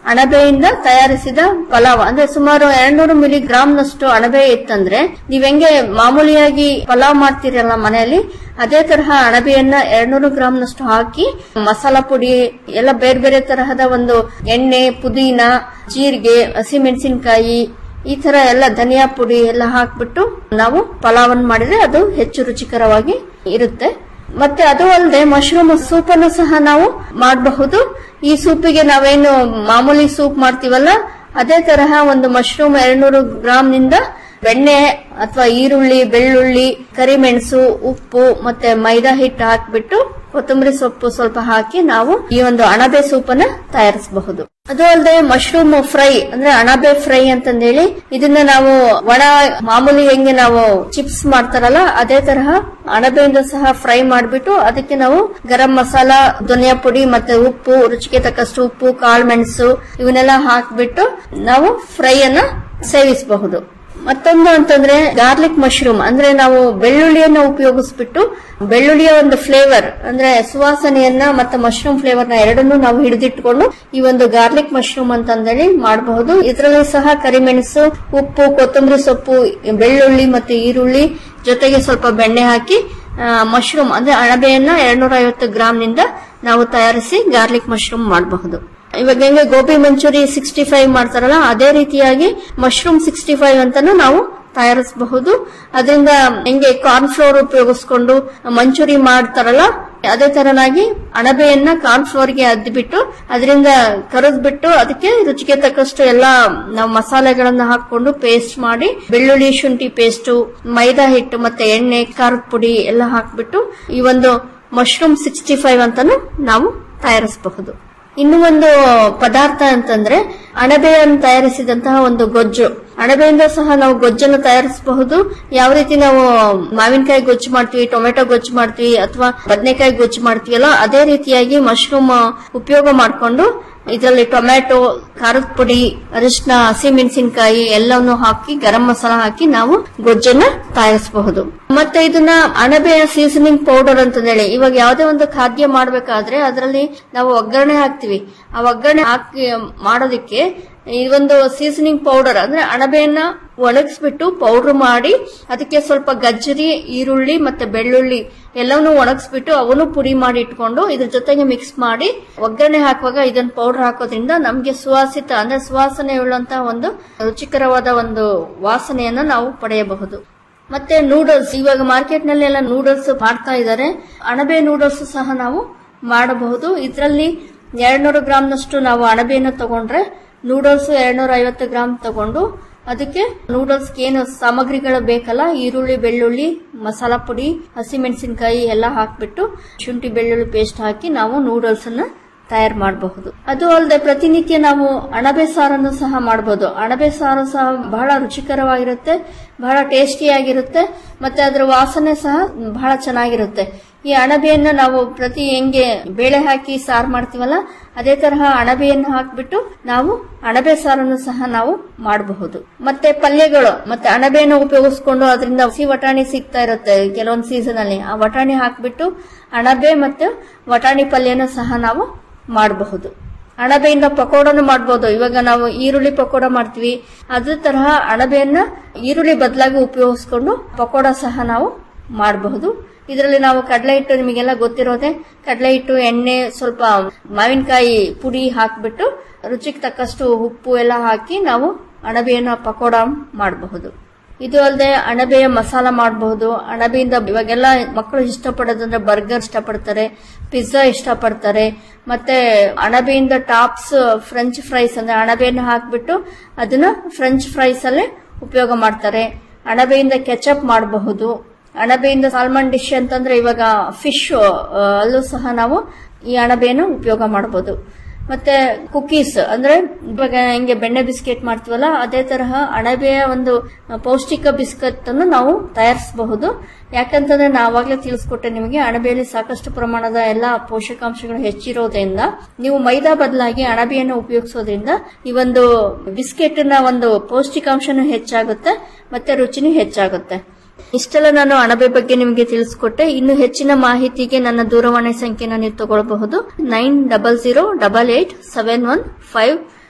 ಅಣಬೆಯಿಂದ ತಯಾರಿಸಿದ ಪಲಾವ್ ಅಂದ್ರೆ ಸುಮಾರು ಎರಡ್ನೂರು ಮಿಲಿ ನಷ್ಟು ಅಣಬೆ ಇತ್ತಂದ್ರೆ ನೀವ್ ಹೆಂಗೆ ಮಾಮೂಲಿಯಾಗಿ ಪಲಾವ್ ಮಾಡ್ತೀರಲ್ಲ ಮನೆಯಲ್ಲಿ ಅದೇ ತರಹ ಅಣಬೆಯನ್ನ ಎರಡ್ನೂರು ನಷ್ಟು ಹಾಕಿ ಮಸಾಲ ಪುಡಿ ಎಲ್ಲ ಬೇರೆ ಬೇರೆ ತರಹದ ಒಂದು ಎಣ್ಣೆ ಪುದೀನ ಜೀರಿಗೆ ಹಸಿಮೆಣಸಿನಕಾಯಿ ಈ ತರ ಎಲ್ಲ ಧನಿಯಾ ಪುಡಿ ಎಲ್ಲ ಹಾಕ್ಬಿಟ್ಟು ನಾವು ಪಲಾವನ್ ಮಾಡಿದ್ರೆ ಅದು ಹೆಚ್ಚು ರುಚಿಕರವಾಗಿ ಇರುತ್ತೆ ಮತ್ತೆ ಅದು ಅಲ್ಲದೆ ಮಶ್ರೂಮ್ ಸೂಪ್ ಅನ್ನು ಸಹ ನಾವು ಮಾಡಬಹುದು ಈ ಸೂಪಿಗೆ ನಾವೇನು ಮಾಮೂಲಿ ಸೂಪ್ ಮಾಡ್ತೀವಲ್ಲ ಅದೇ ತರಹ ಒಂದು ಮಶ್ರೂಮ್ ಎರಡ್ನೂರು ಗ್ರಾಮ್ ನಿಂದ ಬೆಣ್ಣೆ ಅಥವಾ ಈರುಳ್ಳಿ ಬೆಳ್ಳುಳ್ಳಿ ಕರಿಮೆಣಸು ಉಪ್ಪು ಮತ್ತೆ ಮೈದಾ ಹಿಟ್ಟು ಹಾಕ್ಬಿಟ್ಟು ಕೊತ್ತಂಬರಿ ಸೊಪ್ಪು ಸ್ವಲ್ಪ ಹಾಕಿ ನಾವು ಈ ಒಂದು ಅಣಬೆ ಸೂಪ್ ಅನ್ನ ತಯಾರಿಸಬಹುದು ಅದು ಅಲ್ಲದೆ ಮಶ್ರೂಮ್ ಫ್ರೈ ಅಂದ್ರೆ ಅಣಬೆ ಫ್ರೈ ಅಂತಂದೇಳಿ ಇದನ್ನ ನಾವು ಒಣ ಮಾಮೂಲಿ ಹೆಂಗೆ ನಾವು ಚಿಪ್ಸ್ ಮಾಡ್ತಾರಲ್ಲ ಅದೇ ತರಹ ಅಣಬೆಯಿಂದ ಸಹ ಫ್ರೈ ಮಾಡ್ಬಿಟ್ಟು ಅದಕ್ಕೆ ನಾವು ಗರಂ ಮಸಾಲ ಧನಿಯಾ ಪುಡಿ ಮತ್ತೆ ಉಪ್ಪು ರುಚಿಗೆ ತಕ್ಕಷ್ಟು ಉಪ್ಪು ಕಾಳು ಮೆಣಸು ಇವನ್ನೆಲ್ಲ ಹಾಕ್ಬಿಟ್ಟು ನಾವು ಫ್ರೈ ಅನ್ನ ಸೇವಿಸಬಹುದು ಮತ್ತೊಂದು ಅಂತಂದ್ರೆ ಗಾರ್ಲಿಕ್ ಮಶ್ರೂಮ್ ಅಂದ್ರೆ ನಾವು ಬೆಳ್ಳುಳ್ಳಿಯನ್ನ ಉಪಯೋಗಿಸ್ಬಿಟ್ಟು ಬೆಳ್ಳುಳ್ಳಿಯ ಒಂದು ಫ್ಲೇವರ್ ಅಂದ್ರೆ ಸುವಾಸನೆಯನ್ನ ಮತ್ತೆ ಮಶ್ರೂಮ್ ಫ್ಲೇವರ್ ನ ಎರಡನ್ನೂ ನಾವು ಹಿಡಿದಿಟ್ಕೊಂಡು ಈ ಒಂದು ಗಾರ್ಲಿಕ್ ಮಶ್ರೂಮ್ ಅಂತಂದೇಳಿ ಮಾಡಬಹುದು ಇದರಲ್ಲಿ ಸಹ ಕರಿಮೆಣಸು ಉಪ್ಪು ಕೊತ್ತಂಬರಿ ಸೊಪ್ಪು ಬೆಳ್ಳುಳ್ಳಿ ಮತ್ತೆ ಈರುಳ್ಳಿ ಜೊತೆಗೆ ಸ್ವಲ್ಪ ಬೆಣ್ಣೆ ಹಾಕಿ ಮಶ್ರೂಮ್ ಅಂದ್ರೆ ಅಣಬೆಯನ್ನ ಎರಡ್ನೂರ ಐವತ್ತು ಗ್ರಾಮ್ ನಿಂದ ನಾವು ತಯಾರಿಸಿ ಗಾರ್ಲಿಕ್ ಮಶ್ರೂಮ್ ಮಾಡಬಹುದು ಇವಾಗ ಹೆಂಗೆ ಗೋಬಿ ಮಂಚೂರಿ ಸಿಕ್ಸ್ಟಿ ಫೈವ್ ಮಾಡ್ತಾರಲ್ಲ ಅದೇ ರೀತಿಯಾಗಿ ಮಶ್ರೂಮ್ ಸಿಕ್ಸ್ಟಿ ಫೈವ್ ಅಂತಾನು ನಾವು ತಯಾರಿಸಬಹುದು ಅದರಿಂದ ಹೆಂಗೆ ಕಾರ್ನ್ ಫ್ಲೋರ್ ಉಪಯೋಗಿಸ್ಕೊಂಡು ಮಂಚೂರಿ ಮಾಡ್ತಾರಲ್ಲ ಅದೇ ತರನಾಗಿ ಅಣಬೆಯನ್ನ ಕಾರ್ನ್ ಫ್ಲೋರ್ ಗೆ ಅದ್ಬಿಟ್ಟು ಅದರಿಂದ ಕರೆದ್ಬಿಟ್ಟು ಅದಕ್ಕೆ ರುಚಿಗೆ ತಕ್ಕಷ್ಟು ಎಲ್ಲಾ ನಾವು ಮಸಾಲೆಗಳನ್ನ ಹಾಕೊಂಡು ಪೇಸ್ಟ್ ಮಾಡಿ ಬೆಳ್ಳುಳ್ಳಿ ಶುಂಠಿ ಪೇಸ್ಟ್ ಮೈದಾ ಹಿಟ್ಟು ಮತ್ತೆ ಎಣ್ಣೆ ಖಾರದ ಪುಡಿ ಎಲ್ಲ ಹಾಕ್ಬಿಟ್ಟು ಈ ಒಂದು ಮಶ್ರೂಮ್ ಸಿಕ್ಸ್ಟಿ ಫೈವ್ ಅಂತಾನು ನಾವು ತಯಾರಿಸಬಹುದು ಇನ್ನು ಒಂದು ಪದಾರ್ಥ ಅಂತಂದ್ರೆ ಅಣಬೆಯನ್ನು ತಯಾರಿಸಿದಂತಹ ಒಂದು ಗೊಜ್ಜು ಅಣಬೆಯಿಂದ ಸಹ ನಾವು ಗೊಜ್ಜನ್ನು ತಯಾರಿಸಬಹುದು ಯಾವ ರೀತಿ ನಾವು ಮಾವಿನಕಾಯಿ ಗೊಜ್ಜು ಮಾಡ್ತೀವಿ ಟೊಮೆಟೊ ಗೊಜ್ಜು ಮಾಡ್ತೀವಿ ಅಥವಾ ಬದನೆಕಾಯಿ ಗೊಜ್ಜು ಮಾಡ್ತೀವಲ್ಲ ಅದೇ ರೀತಿಯಾಗಿ ಮಶ್ರೂಮ್ ಉಪಯೋಗ ಮಾಡಿಕೊಂಡು ಇದರಲ್ಲಿ ಟೊಮ್ಯಾಟೊ ಖಾರದ ಪುಡಿ ಅರಿಶಿನ ಹಸಿಮೆಣಸಿನಕಾಯಿ ಎಲ್ಲವನ್ನು ಹಾಕಿ ಗರಂ ಮಸಾಲ ಹಾಕಿ ನಾವು ಗೊಜ್ಜನ್ನ ತಯಾರಿಸಬಹುದು ಮತ್ತೆ ಇದನ್ನ ಅಣಬೆಯ ಸೀಸನಿಂಗ್ ಪೌಡರ್ ಅಂತ ಹೇಳಿ ಇವಾಗ ಯಾವುದೇ ಒಂದು ಖಾದ್ಯ ಮಾಡಬೇಕಾದ್ರೆ ಅದರಲ್ಲಿ ನಾವು ಒಗ್ಗರಣೆ ಹಾಕ್ತಿವಿ ಆ ಒಗ್ಗರಣೆ ಹಾಕಿ ಮಾಡೋದಕ್ಕೆ ಈ ಒಂದು ಸೀಸನಿಂಗ್ ಪೌಡರ್ ಅಂದ್ರೆ ಅಣಬೆಯನ್ನ ಒಣಗಿಸ್ಬಿಟ್ಟು ಪೌಡರ್ ಮಾಡಿ ಅದಕ್ಕೆ ಸ್ವಲ್ಪ ಗಜ್ಜರಿ ಈರುಳ್ಳಿ ಮತ್ತೆ ಬೆಳ್ಳುಳ್ಳಿ ಎಲ್ಲವನ್ನೂ ಒಣಗಿಸ್ಬಿಟ್ಟು ಅವನು ಪುಡಿ ಮಾಡಿ ಇಟ್ಕೊಂಡು ಇದ್ರ ಜೊತೆಗೆ ಮಿಕ್ಸ್ ಮಾಡಿ ಒಗ್ಗರಣೆ ಹಾಕುವಾಗ ಇದನ್ನ ಪೌಡರ್ ಹಾಕೋದ್ರಿಂದ ನಮ್ಗೆ ಸುವಾಸಿತ ಅಂದ್ರೆ ಸುವಾಸನೆ ಉಳ್ಳಂತಹ ಒಂದು ರುಚಿಕರವಾದ ಒಂದು ವಾಸನೆಯನ್ನ ನಾವು ಪಡೆಯಬಹುದು ಮತ್ತೆ ನೂಡಲ್ಸ್ ಇವಾಗ ಮಾರ್ಕೆಟ್ ನಲ್ಲಿ ಎಲ್ಲ ನೂಡಲ್ಸ್ ಮಾಡ್ತಾ ಇದ್ದಾರೆ ಅಣಬೆ ನೂಡಲ್ಸ್ ಸಹ ನಾವು ಮಾಡಬಹುದು ಇದರಲ್ಲಿ ಎರಡ್ನೂರು ಗ್ರಾಮ್ನಷ್ಟು ನಾವು ಅಣಬೆಯನ್ನು ತಗೊಂಡ್ರೆ ನೂಡಲ್ಸ್ ಎರಡ್ನೂರ ಐವತ್ತು ಗ್ರಾಮ್ ತಗೊಂಡು ಅದಕ್ಕೆ ನೂಡಲ್ಸ್ ಏನು ಸಾಮಗ್ರಿಗಳು ಬೇಕಲ್ಲ ಈರುಳ್ಳಿ ಬೆಳ್ಳುಳ್ಳಿ ಮಸಾಲ ಪುಡಿ ಹಸಿಮೆಣಸಿನಕಾಯಿ ಎಲ್ಲ ಹಾಕ್ಬಿಟ್ಟು ಶುಂಠಿ ಬೆಳ್ಳುಳ್ಳಿ ಪೇಸ್ಟ್ ಹಾಕಿ ನಾವು ನೂಡಲ್ಸ್ ಅನ್ನ ತಯಾರು ಮಾಡಬಹುದು ಅದು ಅಲ್ಲದೆ ಪ್ರತಿನಿತ್ಯ ನಾವು ಅಣಬೆ ಸಾರನ್ನು ಸಹ ಮಾಡಬಹುದು ಅಣಬೆ ಸಾರು ಸಹ ಬಹಳ ರುಚಿಕರವಾಗಿರುತ್ತೆ ಬಹಳ ಟೇಸ್ಟಿಯಾಗಿರುತ್ತೆ ಮತ್ತೆ ಅದರ ವಾಸನೆ ಸಹ ಬಹಳ ಚೆನ್ನಾಗಿರುತ್ತೆ ಈ ಅಣಬೆಯನ್ನ ನಾವು ಪ್ರತಿ ಹೆಂಗೆ ಬೇಳೆ ಹಾಕಿ ಸಾರು ಮಾಡ್ತೀವಲ್ಲ ಅದೇ ತರಹ ಅಣಬೆಯನ್ನು ಹಾಕ್ಬಿಟ್ಟು ನಾವು ಅಣಬೆ ಸಾರನ್ನು ಸಹ ನಾವು ಮಾಡಬಹುದು ಮತ್ತೆ ಪಲ್ಯಗಳು ಮತ್ತೆ ಅಣಬೆಯನ್ನು ಉಪಯೋಗಿಸ್ಕೊಂಡು ಅದರಿಂದ ಹಸಿ ವಟಾಣಿ ಸಿಗ್ತಾ ಇರುತ್ತೆ ಕೆಲವೊಂದು ಸೀಸನ್ ಅಲ್ಲಿ ಆ ವಟಾಣಿ ಹಾಕ್ಬಿಟ್ಟು ಅಣಬೆ ಮತ್ತು ವಟಾಣಿ ಪಲ್ಯನ ಸಹ ನಾವು ಮಾಡಬಹುದು ಅಣಬೆಯಿಂದ ಪಕೋಡನು ಮಾಡಬಹುದು ಇವಾಗ ನಾವು ಈರುಳ್ಳಿ ಪಕೋಡ ಮಾಡ್ತೀವಿ ಅದೇ ತರಹ ಅಣಬೆಯನ್ನ ಈರುಳ್ಳಿ ಬದಲಾಗಿ ಉಪಯೋಗಿಸ್ಕೊಂಡು ಪಕೋಡ ಸಹ ನಾವು ಮಾಡಬಹುದು ಇದರಲ್ಲಿ ನಾವು ಕಡಲೆ ಹಿಟ್ಟು ನಿಮಗೆಲ್ಲ ಗೊತ್ತಿರೋದೆ ಕಡಲೆ ಹಿಟ್ಟು ಎಣ್ಣೆ ಸ್ವಲ್ಪ ಮಾವಿನಕಾಯಿ ಪುಡಿ ಹಾಕ್ಬಿಟ್ಟು ರುಚಿಗೆ ತಕ್ಕಷ್ಟು ಉಪ್ಪು ಎಲ್ಲ ಹಾಕಿ ನಾವು ಅಣಬೆಯನ್ನ ಪಕೋಡ ಮಾಡಬಹುದು ಇದು ಅಲ್ಲದೆ ಅಣಬೆಯ ಮಸಾಲ ಮಾಡಬಹುದು ಅಣಬೆಯಿಂದ ಇವಾಗೆಲ್ಲ ಮಕ್ಕಳು ಇಷ್ಟಪಡೋದಂದ್ರೆ ಬರ್ಗರ್ ಇಷ್ಟಪಡ್ತಾರೆ ಪಿಜ್ಜಾ ಇಷ್ಟಪಡ್ತಾರೆ ಮತ್ತೆ ಅಣಬೆಯಿಂದ ಟಾಪ್ಸ್ ಫ್ರೆಂಚ್ ಫ್ರೈಸ್ ಅಂದ್ರೆ ಅಣಬೆಯನ್ನು ಹಾಕ್ಬಿಟ್ಟು ಅದನ್ನ ಫ್ರೆಂಚ್ ಫ್ರೈಸ್ ಅಲ್ಲೇ ಉಪಯೋಗ ಮಾಡ್ತಾರೆ ಅಣಬೆಯಿಂದ ಕೆಚಪ್ ಮಾಡಬಹುದು ಅಣಬೆಯಿಂದ ಸಾಲ್ಮನ್ ಡಿಶ್ ಅಂತಂದ್ರೆ ಇವಾಗ ಫಿಶ್ ಅಲ್ಲೂ ಸಹ ನಾವು ಈ ಅಣಬೆಯನ್ನು ಉಪಯೋಗ ಮಾಡಬಹುದು ಮತ್ತೆ ಕುಕೀಸ್ ಅಂದ್ರೆ ಇವಾಗ ಹಿಂಗೆ ಬೆಣ್ಣೆ ಬಿಸ್ಕೆಟ್ ಮಾಡ್ತೀವಲ್ಲ ಅದೇ ತರಹ ಅಣಬೆಯ ಒಂದು ಪೌಷ್ಟಿಕ ಬಿಸ್ಕೆಟ್ ಅನ್ನು ನಾವು ತಯಾರಿಸಬಹುದು ಯಾಕಂತಂದ್ರೆ ನಾವಾಗ್ಲೇ ತಿಳಿಸ್ಕೊಟ್ಟೆ ನಿಮಗೆ ಅಣಬೆಯಲ್ಲಿ ಸಾಕಷ್ಟು ಪ್ರಮಾಣದ ಎಲ್ಲಾ ಪೋಷಕಾಂಶಗಳು ಹೆಚ್ಚಿರೋದ್ರಿಂದ ನೀವು ಮೈದಾ ಬದಲಾಗಿ ಅಣಬೆಯನ್ನು ಉಪಯೋಗಿಸೋದ್ರಿಂದ ಈ ಒಂದು ಬಿಸ್ಕೆಟ್ ನ ಒಂದು ಪೌಷ್ಟಿಕಾಂಶನೂ ಹೆಚ್ಚಾಗುತ್ತೆ ಮತ್ತೆ ರುಚಿನೂ ಹೆಚ್ಚಾಗುತ್ತೆ ಇಷ್ಟೆಲ್ಲ ನಾನು ಅಣಬೆ ಬಗ್ಗೆ ನಿಮಗೆ ತಿಳಿಸ್ಕೊಟ್ಟೆ ಇನ್ನು ಹೆಚ್ಚಿನ ಮಾಹಿತಿಗೆ ನನ್ನ ದೂರವಾಣಿ ಸಂಖ್ಯೆನ ನೀವು ತಗೊಳ್ಬಹುದು nine double zero double eight seven one five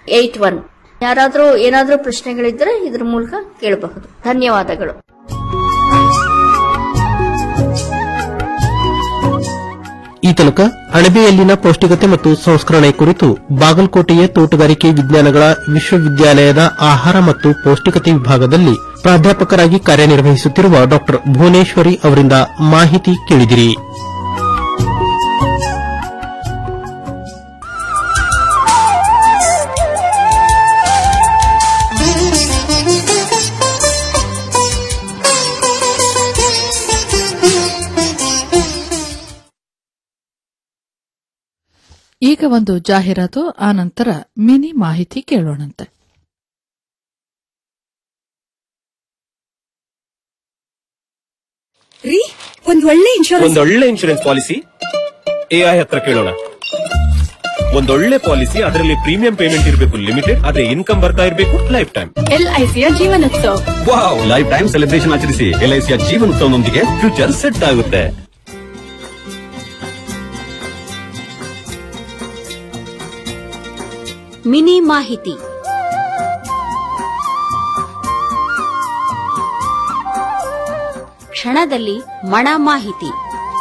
eight one ಯಾರಾದ್ರೂ ಏನಾದ್ರೂ ಪ್ರಶ್ನೆಗಳಿದ್ರೆ ಇದ್ರ ಮೂಲಕ ಕೇಳಬಹುದು ಧನ್ಯವಾದಗಳು ಈ ತನಕ ಅಣಬೆಯಲ್ಲಿನ ಪೌಷ್ಟಿಕತೆ ಮತ್ತು ಸಂಸ್ಕರಣೆ ಕುರಿತು ಬಾಗಲಕೋಟೆಯ ತೋಟಗಾರಿಕೆ ವಿಜ್ಞಾನಗಳ ವಿಶ್ವವಿದ್ಯಾಲಯದ ಆಹಾರ ಮತ್ತು ಪೌಷ್ಟಿಕತೆ ವಿಭಾಗದಲ್ಲಿ ಪ್ರಾಧ್ಯಾಪಕರಾಗಿ ಕಾರ್ಯನಿರ್ವಹಿಸುತ್ತಿರುವ ಡಾ ಭುವನೇಶ್ವರಿ ಅವರಿಂದ ಮಾಹಿತಿ ಕೇಳಿದಿರಿ ಈಗ ಒಂದು ಜಾಹೀರಾತು ಆ ನಂತರ ಮಿನಿ ಮಾಹಿತಿ ಕೇಳೋಣಂತೆ ರೀ ಒಂದ್ ಒಳ್ಳೆ ಇನ್ಶೂರೆನ್ಸ್ ಒಂದೊಳ್ಳೆ ಇನ್ಶೂರೆನ್ಸ್ ಪಾಲಿಸಿ ಎಐ ಹತ್ರ ಕೇಳೋಣ ಒಂದೊಳ್ಳೆ ಪಾಲಿಸಿ ಅದರಲ್ಲಿ ಪ್ರೀಮಿಯಂ ಪೇಮೆಂಟ್ ಇರಬೇಕು ಲಿಮಿಟೆಡ್ ಆದ್ರೆ ಇನ್ಕಮ್ ಬರ್ತಾ ಇರಬೇಕು ಲೈಫ್ ಟೈಮ್ ಎಲ್ಐಸಿಯ ಜೀವನೋತ್ಸವ ವಾವ್ ಲೈಫ್ ಟೈಮ್ ಸೆಲೆಬ್ರೇಷನ್ ಆಚರಿಸಿ ಎಲ್ಐಸಿಯ ಜೀವನೋತ್ಸವನೊಂದಿಗೆ ಫ್ಯೂಚರ್ ಸೆಟ್ ಆಗುತ್ತೆ ಮಿನಿ ಮಾಹಿತಿ ಕ್ಷಣದಲ್ಲಿ ಮಣ ಮಾಹಿತಿ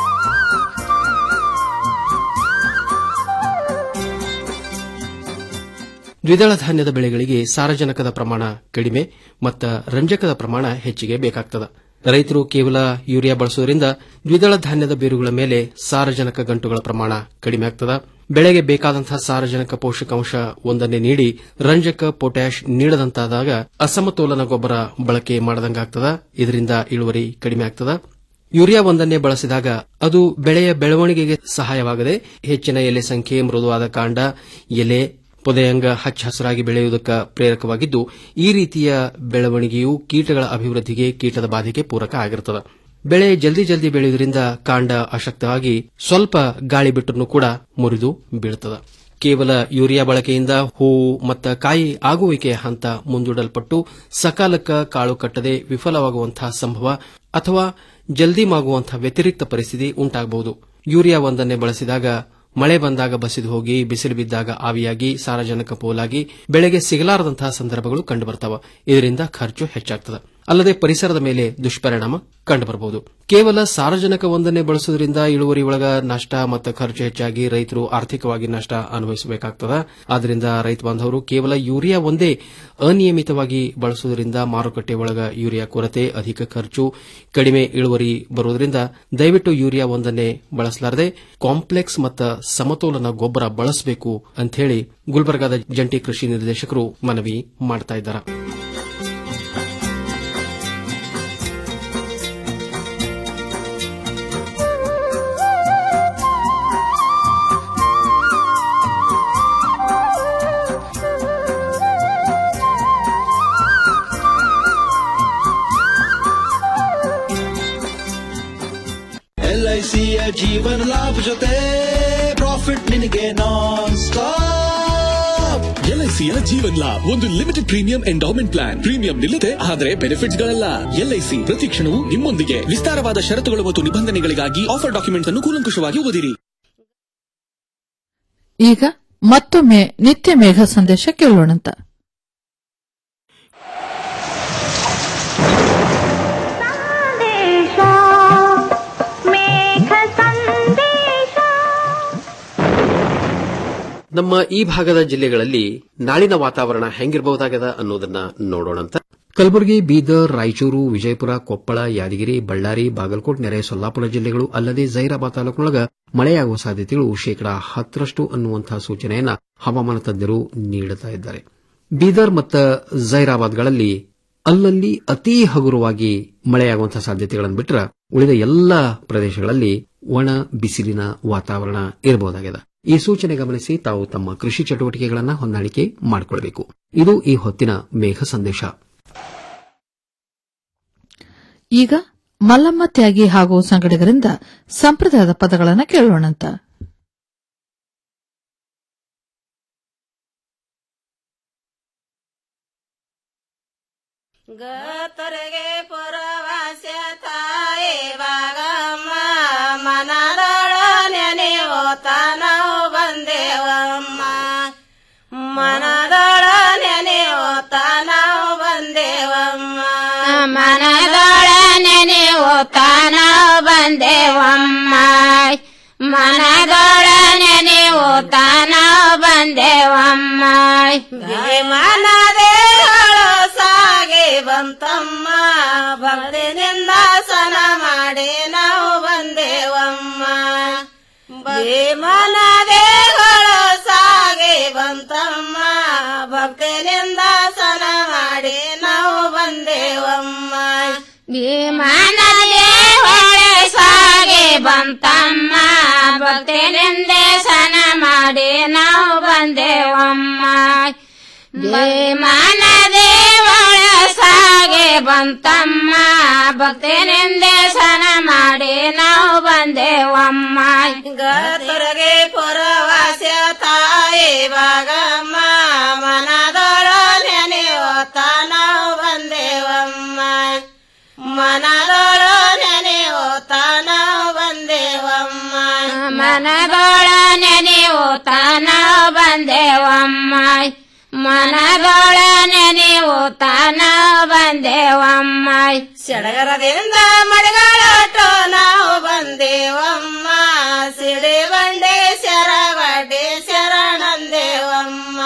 ದ್ವಿದಳ ಧಾನ್ಯದ ಬೆಳೆಗಳಿಗೆ ಸಾರಜನಕದ ಪ್ರಮಾಣ ಕಡಿಮೆ ಮತ್ತು ರಂಜಕದ ಪ್ರಮಾಣ ಹೆಚ್ಚಿಗೆ ಬೇಕಾಗ್ತದೆ ರೈತರು ಕೇವಲ ಯೂರಿಯಾ ಬಳಸುವುದರಿಂದ ದ್ವಿದಳ ಧಾನ್ಯದ ಬೇರುಗಳ ಮೇಲೆ ಸಾರಜನಕ ಗಂಟುಗಳ ಪ್ರಮಾಣ ಕಡಿಮೆ ಆಗ್ತದೆ ಬೆಳೆಗೆ ಬೇಕಾದಂತಹ ಸಾರಜನಕ ಪೋಷಕಾಂಶ ಒಂದನ್ನೇ ನೀಡಿ ರಂಜಕ ಪೊಟ್ಯಾಷ್ ನೀಡದಂತಾದಾಗ ಅಸಮತೋಲನ ಗೊಬ್ಬರ ಬಳಕೆ ಮಾಡದಂಗಾಗ್ತದ ಇದರಿಂದ ಇಳುವರಿ ಕಡಿಮೆ ಆಗ್ತದ ಯೂರಿಯಾ ಒಂದನ್ನೇ ಬಳಸಿದಾಗ ಅದು ಬೆಳೆಯ ಬೆಳವಣಿಗೆಗೆ ಸಹಾಯವಾಗದೆ ಹೆಚ್ಚಿನ ಎಲೆ ಸಂಖ್ಯೆ ಮೃದುವಾದ ಕಾಂಡ ಎಲೆ ಪೊದೆಯಂಗ ಹಚ್ಚ ಹಸಿರಾಗಿ ಬೆಳೆಯುವುದಕ್ಕೆ ಪ್ರೇರಕವಾಗಿದ್ದು ಈ ರೀತಿಯ ಬೆಳವಣಿಗೆಯು ಕೀಟಗಳ ಅಭಿವೃದ್ಧಿಗೆ ಕೀಟದ ಬಾಧೆಗೆ ಪೂರಕ ಆಗಿರುತ್ತದೆ ಬೆಳೆ ಜಲ್ದಿ ಜಲ್ದಿ ಬೆಳೆಯುವುದರಿಂದ ಕಾಂಡ ಅಶಕ್ತವಾಗಿ ಸ್ವಲ್ಪ ಗಾಳಿ ಬಿಟ್ಟರೂ ಕೂಡ ಮುರಿದು ಬೀಳುತ್ತದೆ ಕೇವಲ ಯೂರಿಯಾ ಬಳಕೆಯಿಂದ ಹೂವು ಮತ್ತು ಕಾಯಿ ಆಗುವಿಕೆಯ ಹಂತ ಮುಂದೂಡಲ್ಪಟ್ಟು ಸಕಾಲಕ್ಕೆ ಕಾಳು ಕಟ್ಟದೆ ವಿಫಲವಾಗುವಂತಹ ಸಂಭವ ಅಥವಾ ಜಲ್ದಿ ಮಾಗುವಂತಹ ವ್ಯತಿರಿಕ್ತ ಪರಿಸ್ಥಿತಿ ಉಂಟಾಗಬಹುದು ಯೂರಿಯಾ ಒಂದನ್ನೇ ಬಳಸಿದಾಗ ಮಳೆ ಬಂದಾಗ ಬಸಿದು ಹೋಗಿ ಬಿಸಿಲು ಬಿದ್ದಾಗ ಆವಿಯಾಗಿ ಸಾರಜನಕ ಪೋಲಾಗಿ ಬೆಳೆಗೆ ಸಿಗಲಾರದಂತಹ ಸಂದರ್ಭಗಳು ಕಂಡುಬರ್ತವೆ ಇದರಿಂದ ಖರ್ಚು ಹೆಚ್ಚಾಗ್ತದೆ ಅಲ್ಲದೆ ಪರಿಸರದ ಮೇಲೆ ದುಷ್ಪರಿಣಾಮ ಕಂಡುಬರಬಹುದು ಕೇವಲ ಸಾರಜನಕ ಒಂದನ್ನೇ ಬಳಸುವುದರಿಂದ ಇಳುವರಿ ಒಳಗ ನಷ್ಟ ಮತ್ತು ಖರ್ಚು ಹೆಚ್ಚಾಗಿ ರೈತರು ಆರ್ಥಿಕವಾಗಿ ನಷ್ಟ ಅನುಭವಿಸಬೇಕಾಗ್ತದೆ ಆದ್ದರಿಂದ ರೈತ ಬಾಂಧವರು ಕೇವಲ ಯೂರಿಯಾ ಒಂದೇ ಅನಿಯಮಿತವಾಗಿ ಬಳಸುವುದರಿಂದ ಮಾರುಕಟ್ಟೆ ಒಳಗ ಯೂರಿಯಾ ಕೊರತೆ ಅಧಿಕ ಖರ್ಚು ಕಡಿಮೆ ಇಳುವರಿ ಬರುವುದರಿಂದ ದಯವಿಟ್ಟು ಯೂರಿಯಾ ಒಂದನ್ನೇ ಬಳಸಲಾರದೆ ಕಾಂಪ್ಲೆಕ್ಸ್ ಮತ್ತು ಸಮತೋಲನ ಗೊಬ್ಬರ ಬಳಸಬೇಕು ಅಂತ ಹೇಳಿ ಗುಲ್ಬರ್ಗಾದ ಜಂಟಿ ಕೃಷಿ ನಿರ್ದೇಶಕರು ಮನವಿ ಮಾಡ್ತಾ ಇದ್ದಾರೆ ಎಲ್ಐಸಿಯ ಜೀವನ ಲಾಭ ಜೊತೆ ಪ್ರಾಫಿಟ್ ನಿನಗೆ ನಾನ್ ಸ್ಟಾಪ್ ಎಲ್ಐಸಿಯ ಜೀವನ್ ಲಾಭ್ ಒಂದು limited premium endowment plan premium ನಿಲ್ಲದೆ ಆದರೆ ಬೆನಿಫಿಟ್ಸ್ ಗಳಲ್ಲ ಎಲ್ಐಸಿ ಪ್ರತಿ ಕ್ಷಣವೂ ನಿಮ್ಮೊಂದಿಗೆ ವಿಸ್ತಾರವಾದ ಷರತ್ತುಗಳು ಮತ್ತು ನಿಬಂಧನೆಗಳಿಗಾಗಿ ಆಫರ್ ಡಾಕ್ಯುಮೆಂಟ್ಸ್ ಅನ್ನು ಕೂಲಂಕುಷವಾಗಿ ಓದಿರಿ ಈಗ ಮತ್ತೊಮ್ಮೆ ನಿತ್ಯ ಮೇಘ ಸಂದೇಶ ಕೇಳೋಣಂತ ನಮ್ಮ ಈ ಭಾಗದ ಜಿಲ್ಲೆಗಳಲ್ಲಿ ನಾಳಿನ ವಾತಾವರಣ ಹೆಂಗಿರಬಹುದಾಗದ ಅನ್ನೋದನ್ನ ನೋಡೋಣಂತ ಕಲಬುರಗಿ ಬೀದರ್ ರಾಯಚೂರು ವಿಜಯಪುರ ಕೊಪ್ಪಳ ಯಾದಗಿರಿ ಬಳ್ಳಾರಿ ಬಾಗಲಕೋಟ್ ನೆರೆ ಸೊಲ್ಲಾಪುರ ಜಿಲ್ಲೆಗಳು ಅಲ್ಲದೆ ಜೈರಾಬಾದ್ ತಾಲೂಕಿನೊಳಗ ಮಳೆಯಾಗುವ ಸಾಧ್ಯತೆಗಳು ಶೇಕಡಾ ಹತ್ತರಷ್ಟು ಅನ್ನುವಂತಹ ಸೂಚನೆಯನ್ನ ಹವಾಮಾನ ತಜ್ಞರು ನೀಡುತ್ತಾ ಇದ್ದಾರೆ ಬೀದರ್ ಮತ್ತು ಜೈರಾಬಾದ್ಗಳಲ್ಲಿ ಅಲ್ಲಲ್ಲಿ ಅತೀ ಹಗುರವಾಗಿ ಮಳೆಯಾಗುವಂತಹ ಸಾಧ್ಯತೆಗಳನ್ನು ಬಿಟ್ಟರೆ ಉಳಿದ ಎಲ್ಲ ಪ್ರದೇಶಗಳಲ್ಲಿ ಒಣ ಬಿಸಿಲಿನ ವಾತಾವರಣ ಇರಬಹುದಾಗಿದೆ ಈ ಸೂಚನೆ ಗಮನಿಸಿ ತಾವು ತಮ್ಮ ಕೃಷಿ ಚಟುವಟಿಕೆಗಳನ್ನು ಹೊಂದಾಣಿಕೆ ಮಾಡಿಕೊಳ್ಳಬೇಕು ಇದು ಈ ಹೊತ್ತಿನ ಮೇಘ ಸಂದೇಶ ಈಗ ಮಲ್ಲಮ್ಮ ತ್ಯಾಗಿ ಹಾಗೂ ಸಂಗಡಿಗರಿಂದ ಸಂಪ್ರದಾಯದ ಪದಗಳನ್ನು ಕೇಳೋಣಂತ ಗತರಿಗೆ ಪುರವಾಸ್ಯ ತಾಯಿ ಬಾಗಮ್ಮ ಮನದೊಳ ನೆನೆವೋ ತಾನವು ಬಂದೇವಮ್ಮ ಮನದೊಳ ಮನದೊಳ ನೆನೆವು ತಾನ ಬಂದೇವಮ್ಮ ಮನದೊಳ ನೆನೆವು ತಾನ ಬಂದೇವಮ್ಮ ಮನದೇಗಳು ಸಾಗಿ ಬಂತಮ್ಮ ಭಕ್ತಿನಿಂದ ಸನ ಮಾಡಿ ನಾವು ಬಂದೇವಮ್ಮ ಮನದೇಗಳು ಸಾಗಿ ಬಂತಮ್ಮ ಭಕ್ತಿನಿಂದ ಸನ ಮಾಡಿ ನಾವು ಬಂದೇವಮ್ಮ ಭೀಮನದೇ ಹೊಳೆ ಸಾಗಿ ಬಂತಮ್ಮ ಭಕ್ತಿನಿಂದ ಸನ ಮಾಡಿ ನಾವು ಬಂದೇವಮ್ಮ ಭೀಮನದೇ ಹೊಳೆ ಸಾಗಿ ಬಂತಮ್ಮ ಭಕ್ತಿನಿಂದ ಸನ ಮಾಡಿ ನಾವು ಬಂದೇವಮ್ಮ ಗತುರಗೆ ಪುರವಾಸ್ಯ ತಾಯಿ ಭಾಗಮ್ಮ ಮನದೊಳ ನೆನೆಯೋತ ನಾವು ಬಂದೇವಮ್ಮ ಮನದೊಳ ನೆನೆಯೋತ ನಾವು ಬಂದೇವಮ್ಮ ಮನದೊಳ ನೆನೆಯೋತ ನಾವು ಬಂದೇವಮ್ಮ ಮನದೊಳ ನೆನೆಯೂತ ನಾವು ಬಂದೇವಮ್ಮ ಸಡಗರದಿಂದ ಮಡಗಳೋಟೋ ನಾವು ಬಂದೇವಮ್ಮ ಸಿಡಿ ಬಂಡೆ ಶರಗಡ್ಡೆ ಶರಣಂದೇವಮ್ಮ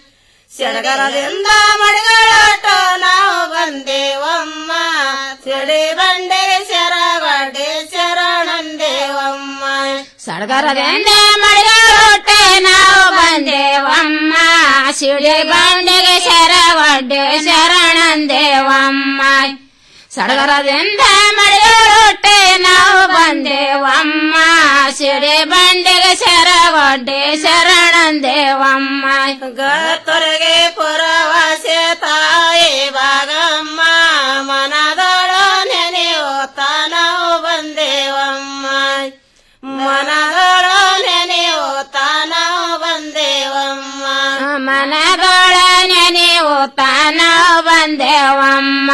ಸಡಗರದಿಂದ ಮಡಗಳೋಟೋ ನಾವು ಬಂದೇವಮ್ಮ ಸಿಡಿ ಬಂಡೆ ಶರಗಡ್ಡೆ ಶರಣಂದೇವಮ್ಮ ಸಡಗರದಿಂದ ಮಡಗಳೋಟೆ ನಾವು ಬಂದೇವಮ್ಮ ಸಿಡಿ ಬಂಡೆಗೆ ಶರಗಡ್ಡೆ ಶರಣಂದೇವಮ್ಮ ಸಡಗರದಿಂದ ಮಡಿಯೋರೊಟ್ಟೆ ನಾವು ಬಂದೇವಮ್ಮ ಸಿಡಿ ಬಂಡೆಗೆ ಶರಗೊಡ್ಡೆ ಶರಣಂದೇವಮ್ಮ ಗತ್ತೊರೆಗೆ ಪುರವಾಸ್ಯ ತಾಯಿ ಭಾಗಮ್ಮ ಮನದೊಳ ನೆನೆಯೋತ ನಾವು ಬಂದೇವಮ್ಮ ಮನದೊಳ ನೆನೆಯೋತ ನಾವು ಬಂದೇವಮ್ಮ ಮನದೊಳ ನೆನೆಯೋತ ನಾವು ಬಂದೇವಮ್ಮ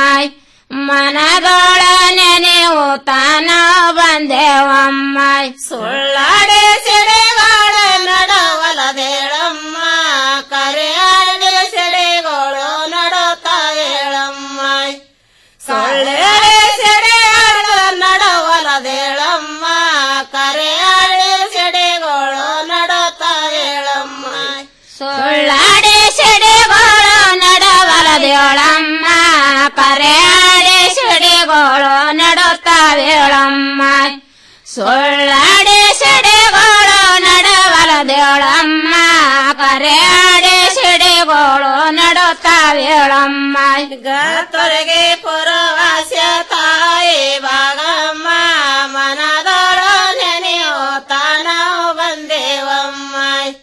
ಮನದೊಳ ನೆನೆಯೂತ ನಾವು ಬಂದೇವಮ್ಮ ಸುಳ್ಳಾಡೆ ಸೆಡೆಗಳ ನಡವಲದೇಳಮ್ಮ ಕರೆಯಾಡೆ ಸೆಡೆಗಳು ನಡುತ್ತಾ ಹೇಳಮ್ಮ ಸೊಳ್ಳೆಡೆ ಸೆಡೆಗಳ ನಡವಲದೇಳಮ್ಮ ಕರೆಯಾಡೆ ಸೆಡೆಗಳು ನಡುತ್ತಾ ಹೇಳಮ್ಮ ಸುಳ್ಳಾಡೆ ಸೆಡೆಗಳು ನಡವಲದೇಳಮ್ಮ ಕರೆಯಾಡೆ ಸೆಡೆಗಳು ನಡುತ್ತಾವೇಳಮ್ಮ ಸುಳ್ಳಾಡೆ ಸೆಡೆಗಳು ನಡವಲದೇಳಮ್ಮ ಕರೆಯಾಡೆ ಸೆಡೆಗಳು ನಡುತ್ತಾವೇಳಮ್ಮ ಗತ್ತೊರೆಗೆ ಪುರವಾಸ್ಯ ತಾಯಿ ಭಾಗಮ್ಮ ಮನದೊಳ ನೆನೆಯೋತ ನಾವು ಬಂದೇವಮ್ಮ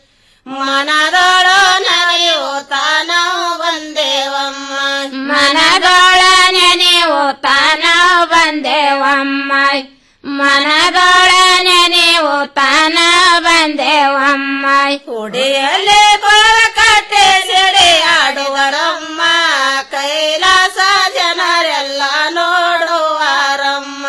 ಮನದೊಳ ನೆನೆಯೋತ ನಾವು ಬಂದೇವಮ್ಮ ಮನದೊಳ ನೆನೆಯೋತ ನಾವು ಬಂದೇವಮ್ಮ ಮನದೊಳ ನೆನೆಯೋತ ನಾವು ಬಂದೇವಮ್ಮ ಹುಡಿಯಲ್ಲಿ ಬರ ಕಟ್ಟೆ ಸೆಡೆ ಆಡುವರಮ್ಮ ಕೈಲಾಸ ಜನರೆಲ್ಲ ನೋಡುವರಮ್ಮ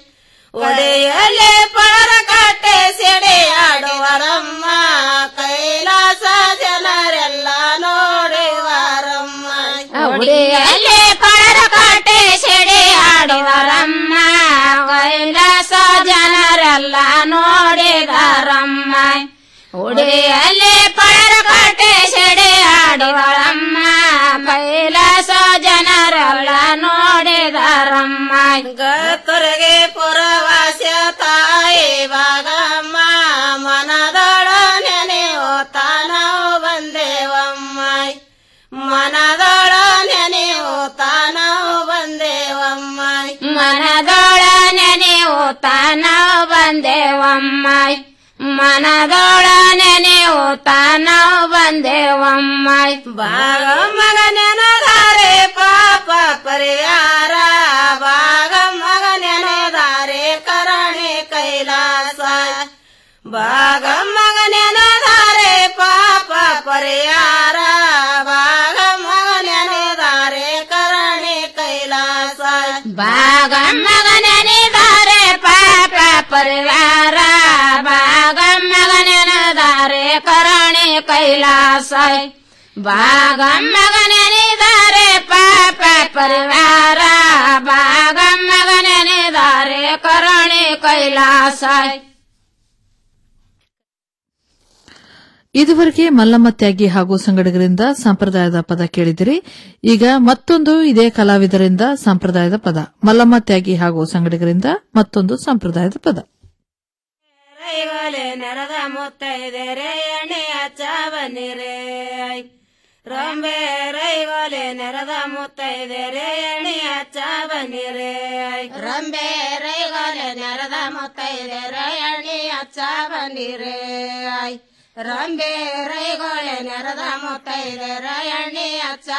ಒಡೆಯಲ್ಲಿ ಪರ ಕಟ್ಟೆ ಸೆಡೆ ಆಡುವರಮ್ಮ ಕೈಲಾಸ ಜನರೆಲ್ಲ ನೋಡುವರಮ್ಮ ಉಡಿಯಲ್ಲಿ ಪರ ಕಟ್ಟೆ ಸೆಡೆ ಆಡುವರಮ್ಮ ಕೈಲಾಸ ಜನರೆಲ್ಲ ನೋಡಿದರಮ್ಮ ಉಡಿಯಲ್ಲಿ ಪರ ಕಟ್ಟೆ ಸೆಡೆ ಆಡುವರಮ್ಮ ಕೈಲಾಸ ಜನರೆಲ್ಲ ನೋಡಿದರಮ್ಮ ಗತ್ತೊರೆಗೆ ಪುರವಾಸ್ಯ ತಾಯಿ ಭಾಗಮ್ಮ ಮನದೊಳ ನೆನೆಯೋತ ನಾವು ಬಂದೇವಮ್ಮ ಮನದೊಳ ನೆನೆಯೋತ ನಾವು ಬಂದೇವಮ್ಮ ಮನದೊಳ ನೆನೆಯೋತ ನಾವು ಬಂದೇವಮ್ಮ ಮನದೊಳ ನೆನೆಯೋತ ನಾವು ಬಂದೇವಮ್ಮ ಭಾಗ ಮಗ ನೆನದಾರೆ ಪಾಪ ಪರಿಹಾರ ಭಾಗ ಮಗ ನೆನದಾರೆ ಕರಣೆ ಕೈಲಾಸ ಭಾಗ ಮಗ ನೆನದಾರೆ ಪಾಪ ಪರಿಹಾರ ಭಾಗ ಮಗ ನೆನದಾರೆ ಕರಣೆ ಕೈಲಾಸ ಭಾಗ ಮಗ ನೆನೆದಾರೆ ಪಾಪ ಪರಿವಾರ ಭಾಗ ಮಗ ನೆನದಾರೆ ಕರಣೆ ಕೈಲಾಸ ಭಾಗ ಮಗ ನೆನೆದಾರೆ ಪಾಪ ಪರಿವಾರ ಸಾಯ್ ಇದುವರೆಗೆ ಮಲ್ಲಮ್ಮ ತ್ಯಾಗಿ ಹಾಗೂ ಸಂಗಡಿಗರಿಂದ ಸಂಪ್ರದಾಯದ ಪದ ಕೇಳಿದಿರಿ ಈಗ ಮತ್ತೊಂದು ಇದೇ ಕಲಾವಿದರಿಂದ ಸಂಪ್ರದಾಯದ ಪದ ಮಲ್ಲಮ್ಮ ತ್ಯಾಗಿ ಹಾಗೂ ಸಂಗಡಿಗರಿಂದ ಮತ್ತೊಂದು ಸಂಪ್ರದಾಯದ ಪದ ರೈಗೋಲೆ ನೆರದ ಮುತ್ತೈದೆರೆ ಎಣ್ಣೆ ಹಚ್ಚ ಬನ್ನಿರೆ ರಂಬೆ ರೈಗೋಲೆ ನೆರದ ಮುತ್ತೈದೆರೆ ಎಣ್ಣೆ ಹಚ್ಚ ಬನ್ನಿರೆ ರಂಬೆ ರೈಗೋಲೆ ನೆರದ ಮುತ್ತೈದೆರೆ ಎಣ್ಣೆ ಹಚ್ಚ ಬನ್ನಿರೆ ರಂಬೆ ರೈಗೋಲೆ ನೆರದ ಮುತ್ತೈದೆರೆ ಎಣ್ಣೆ ಹಚ್ಚ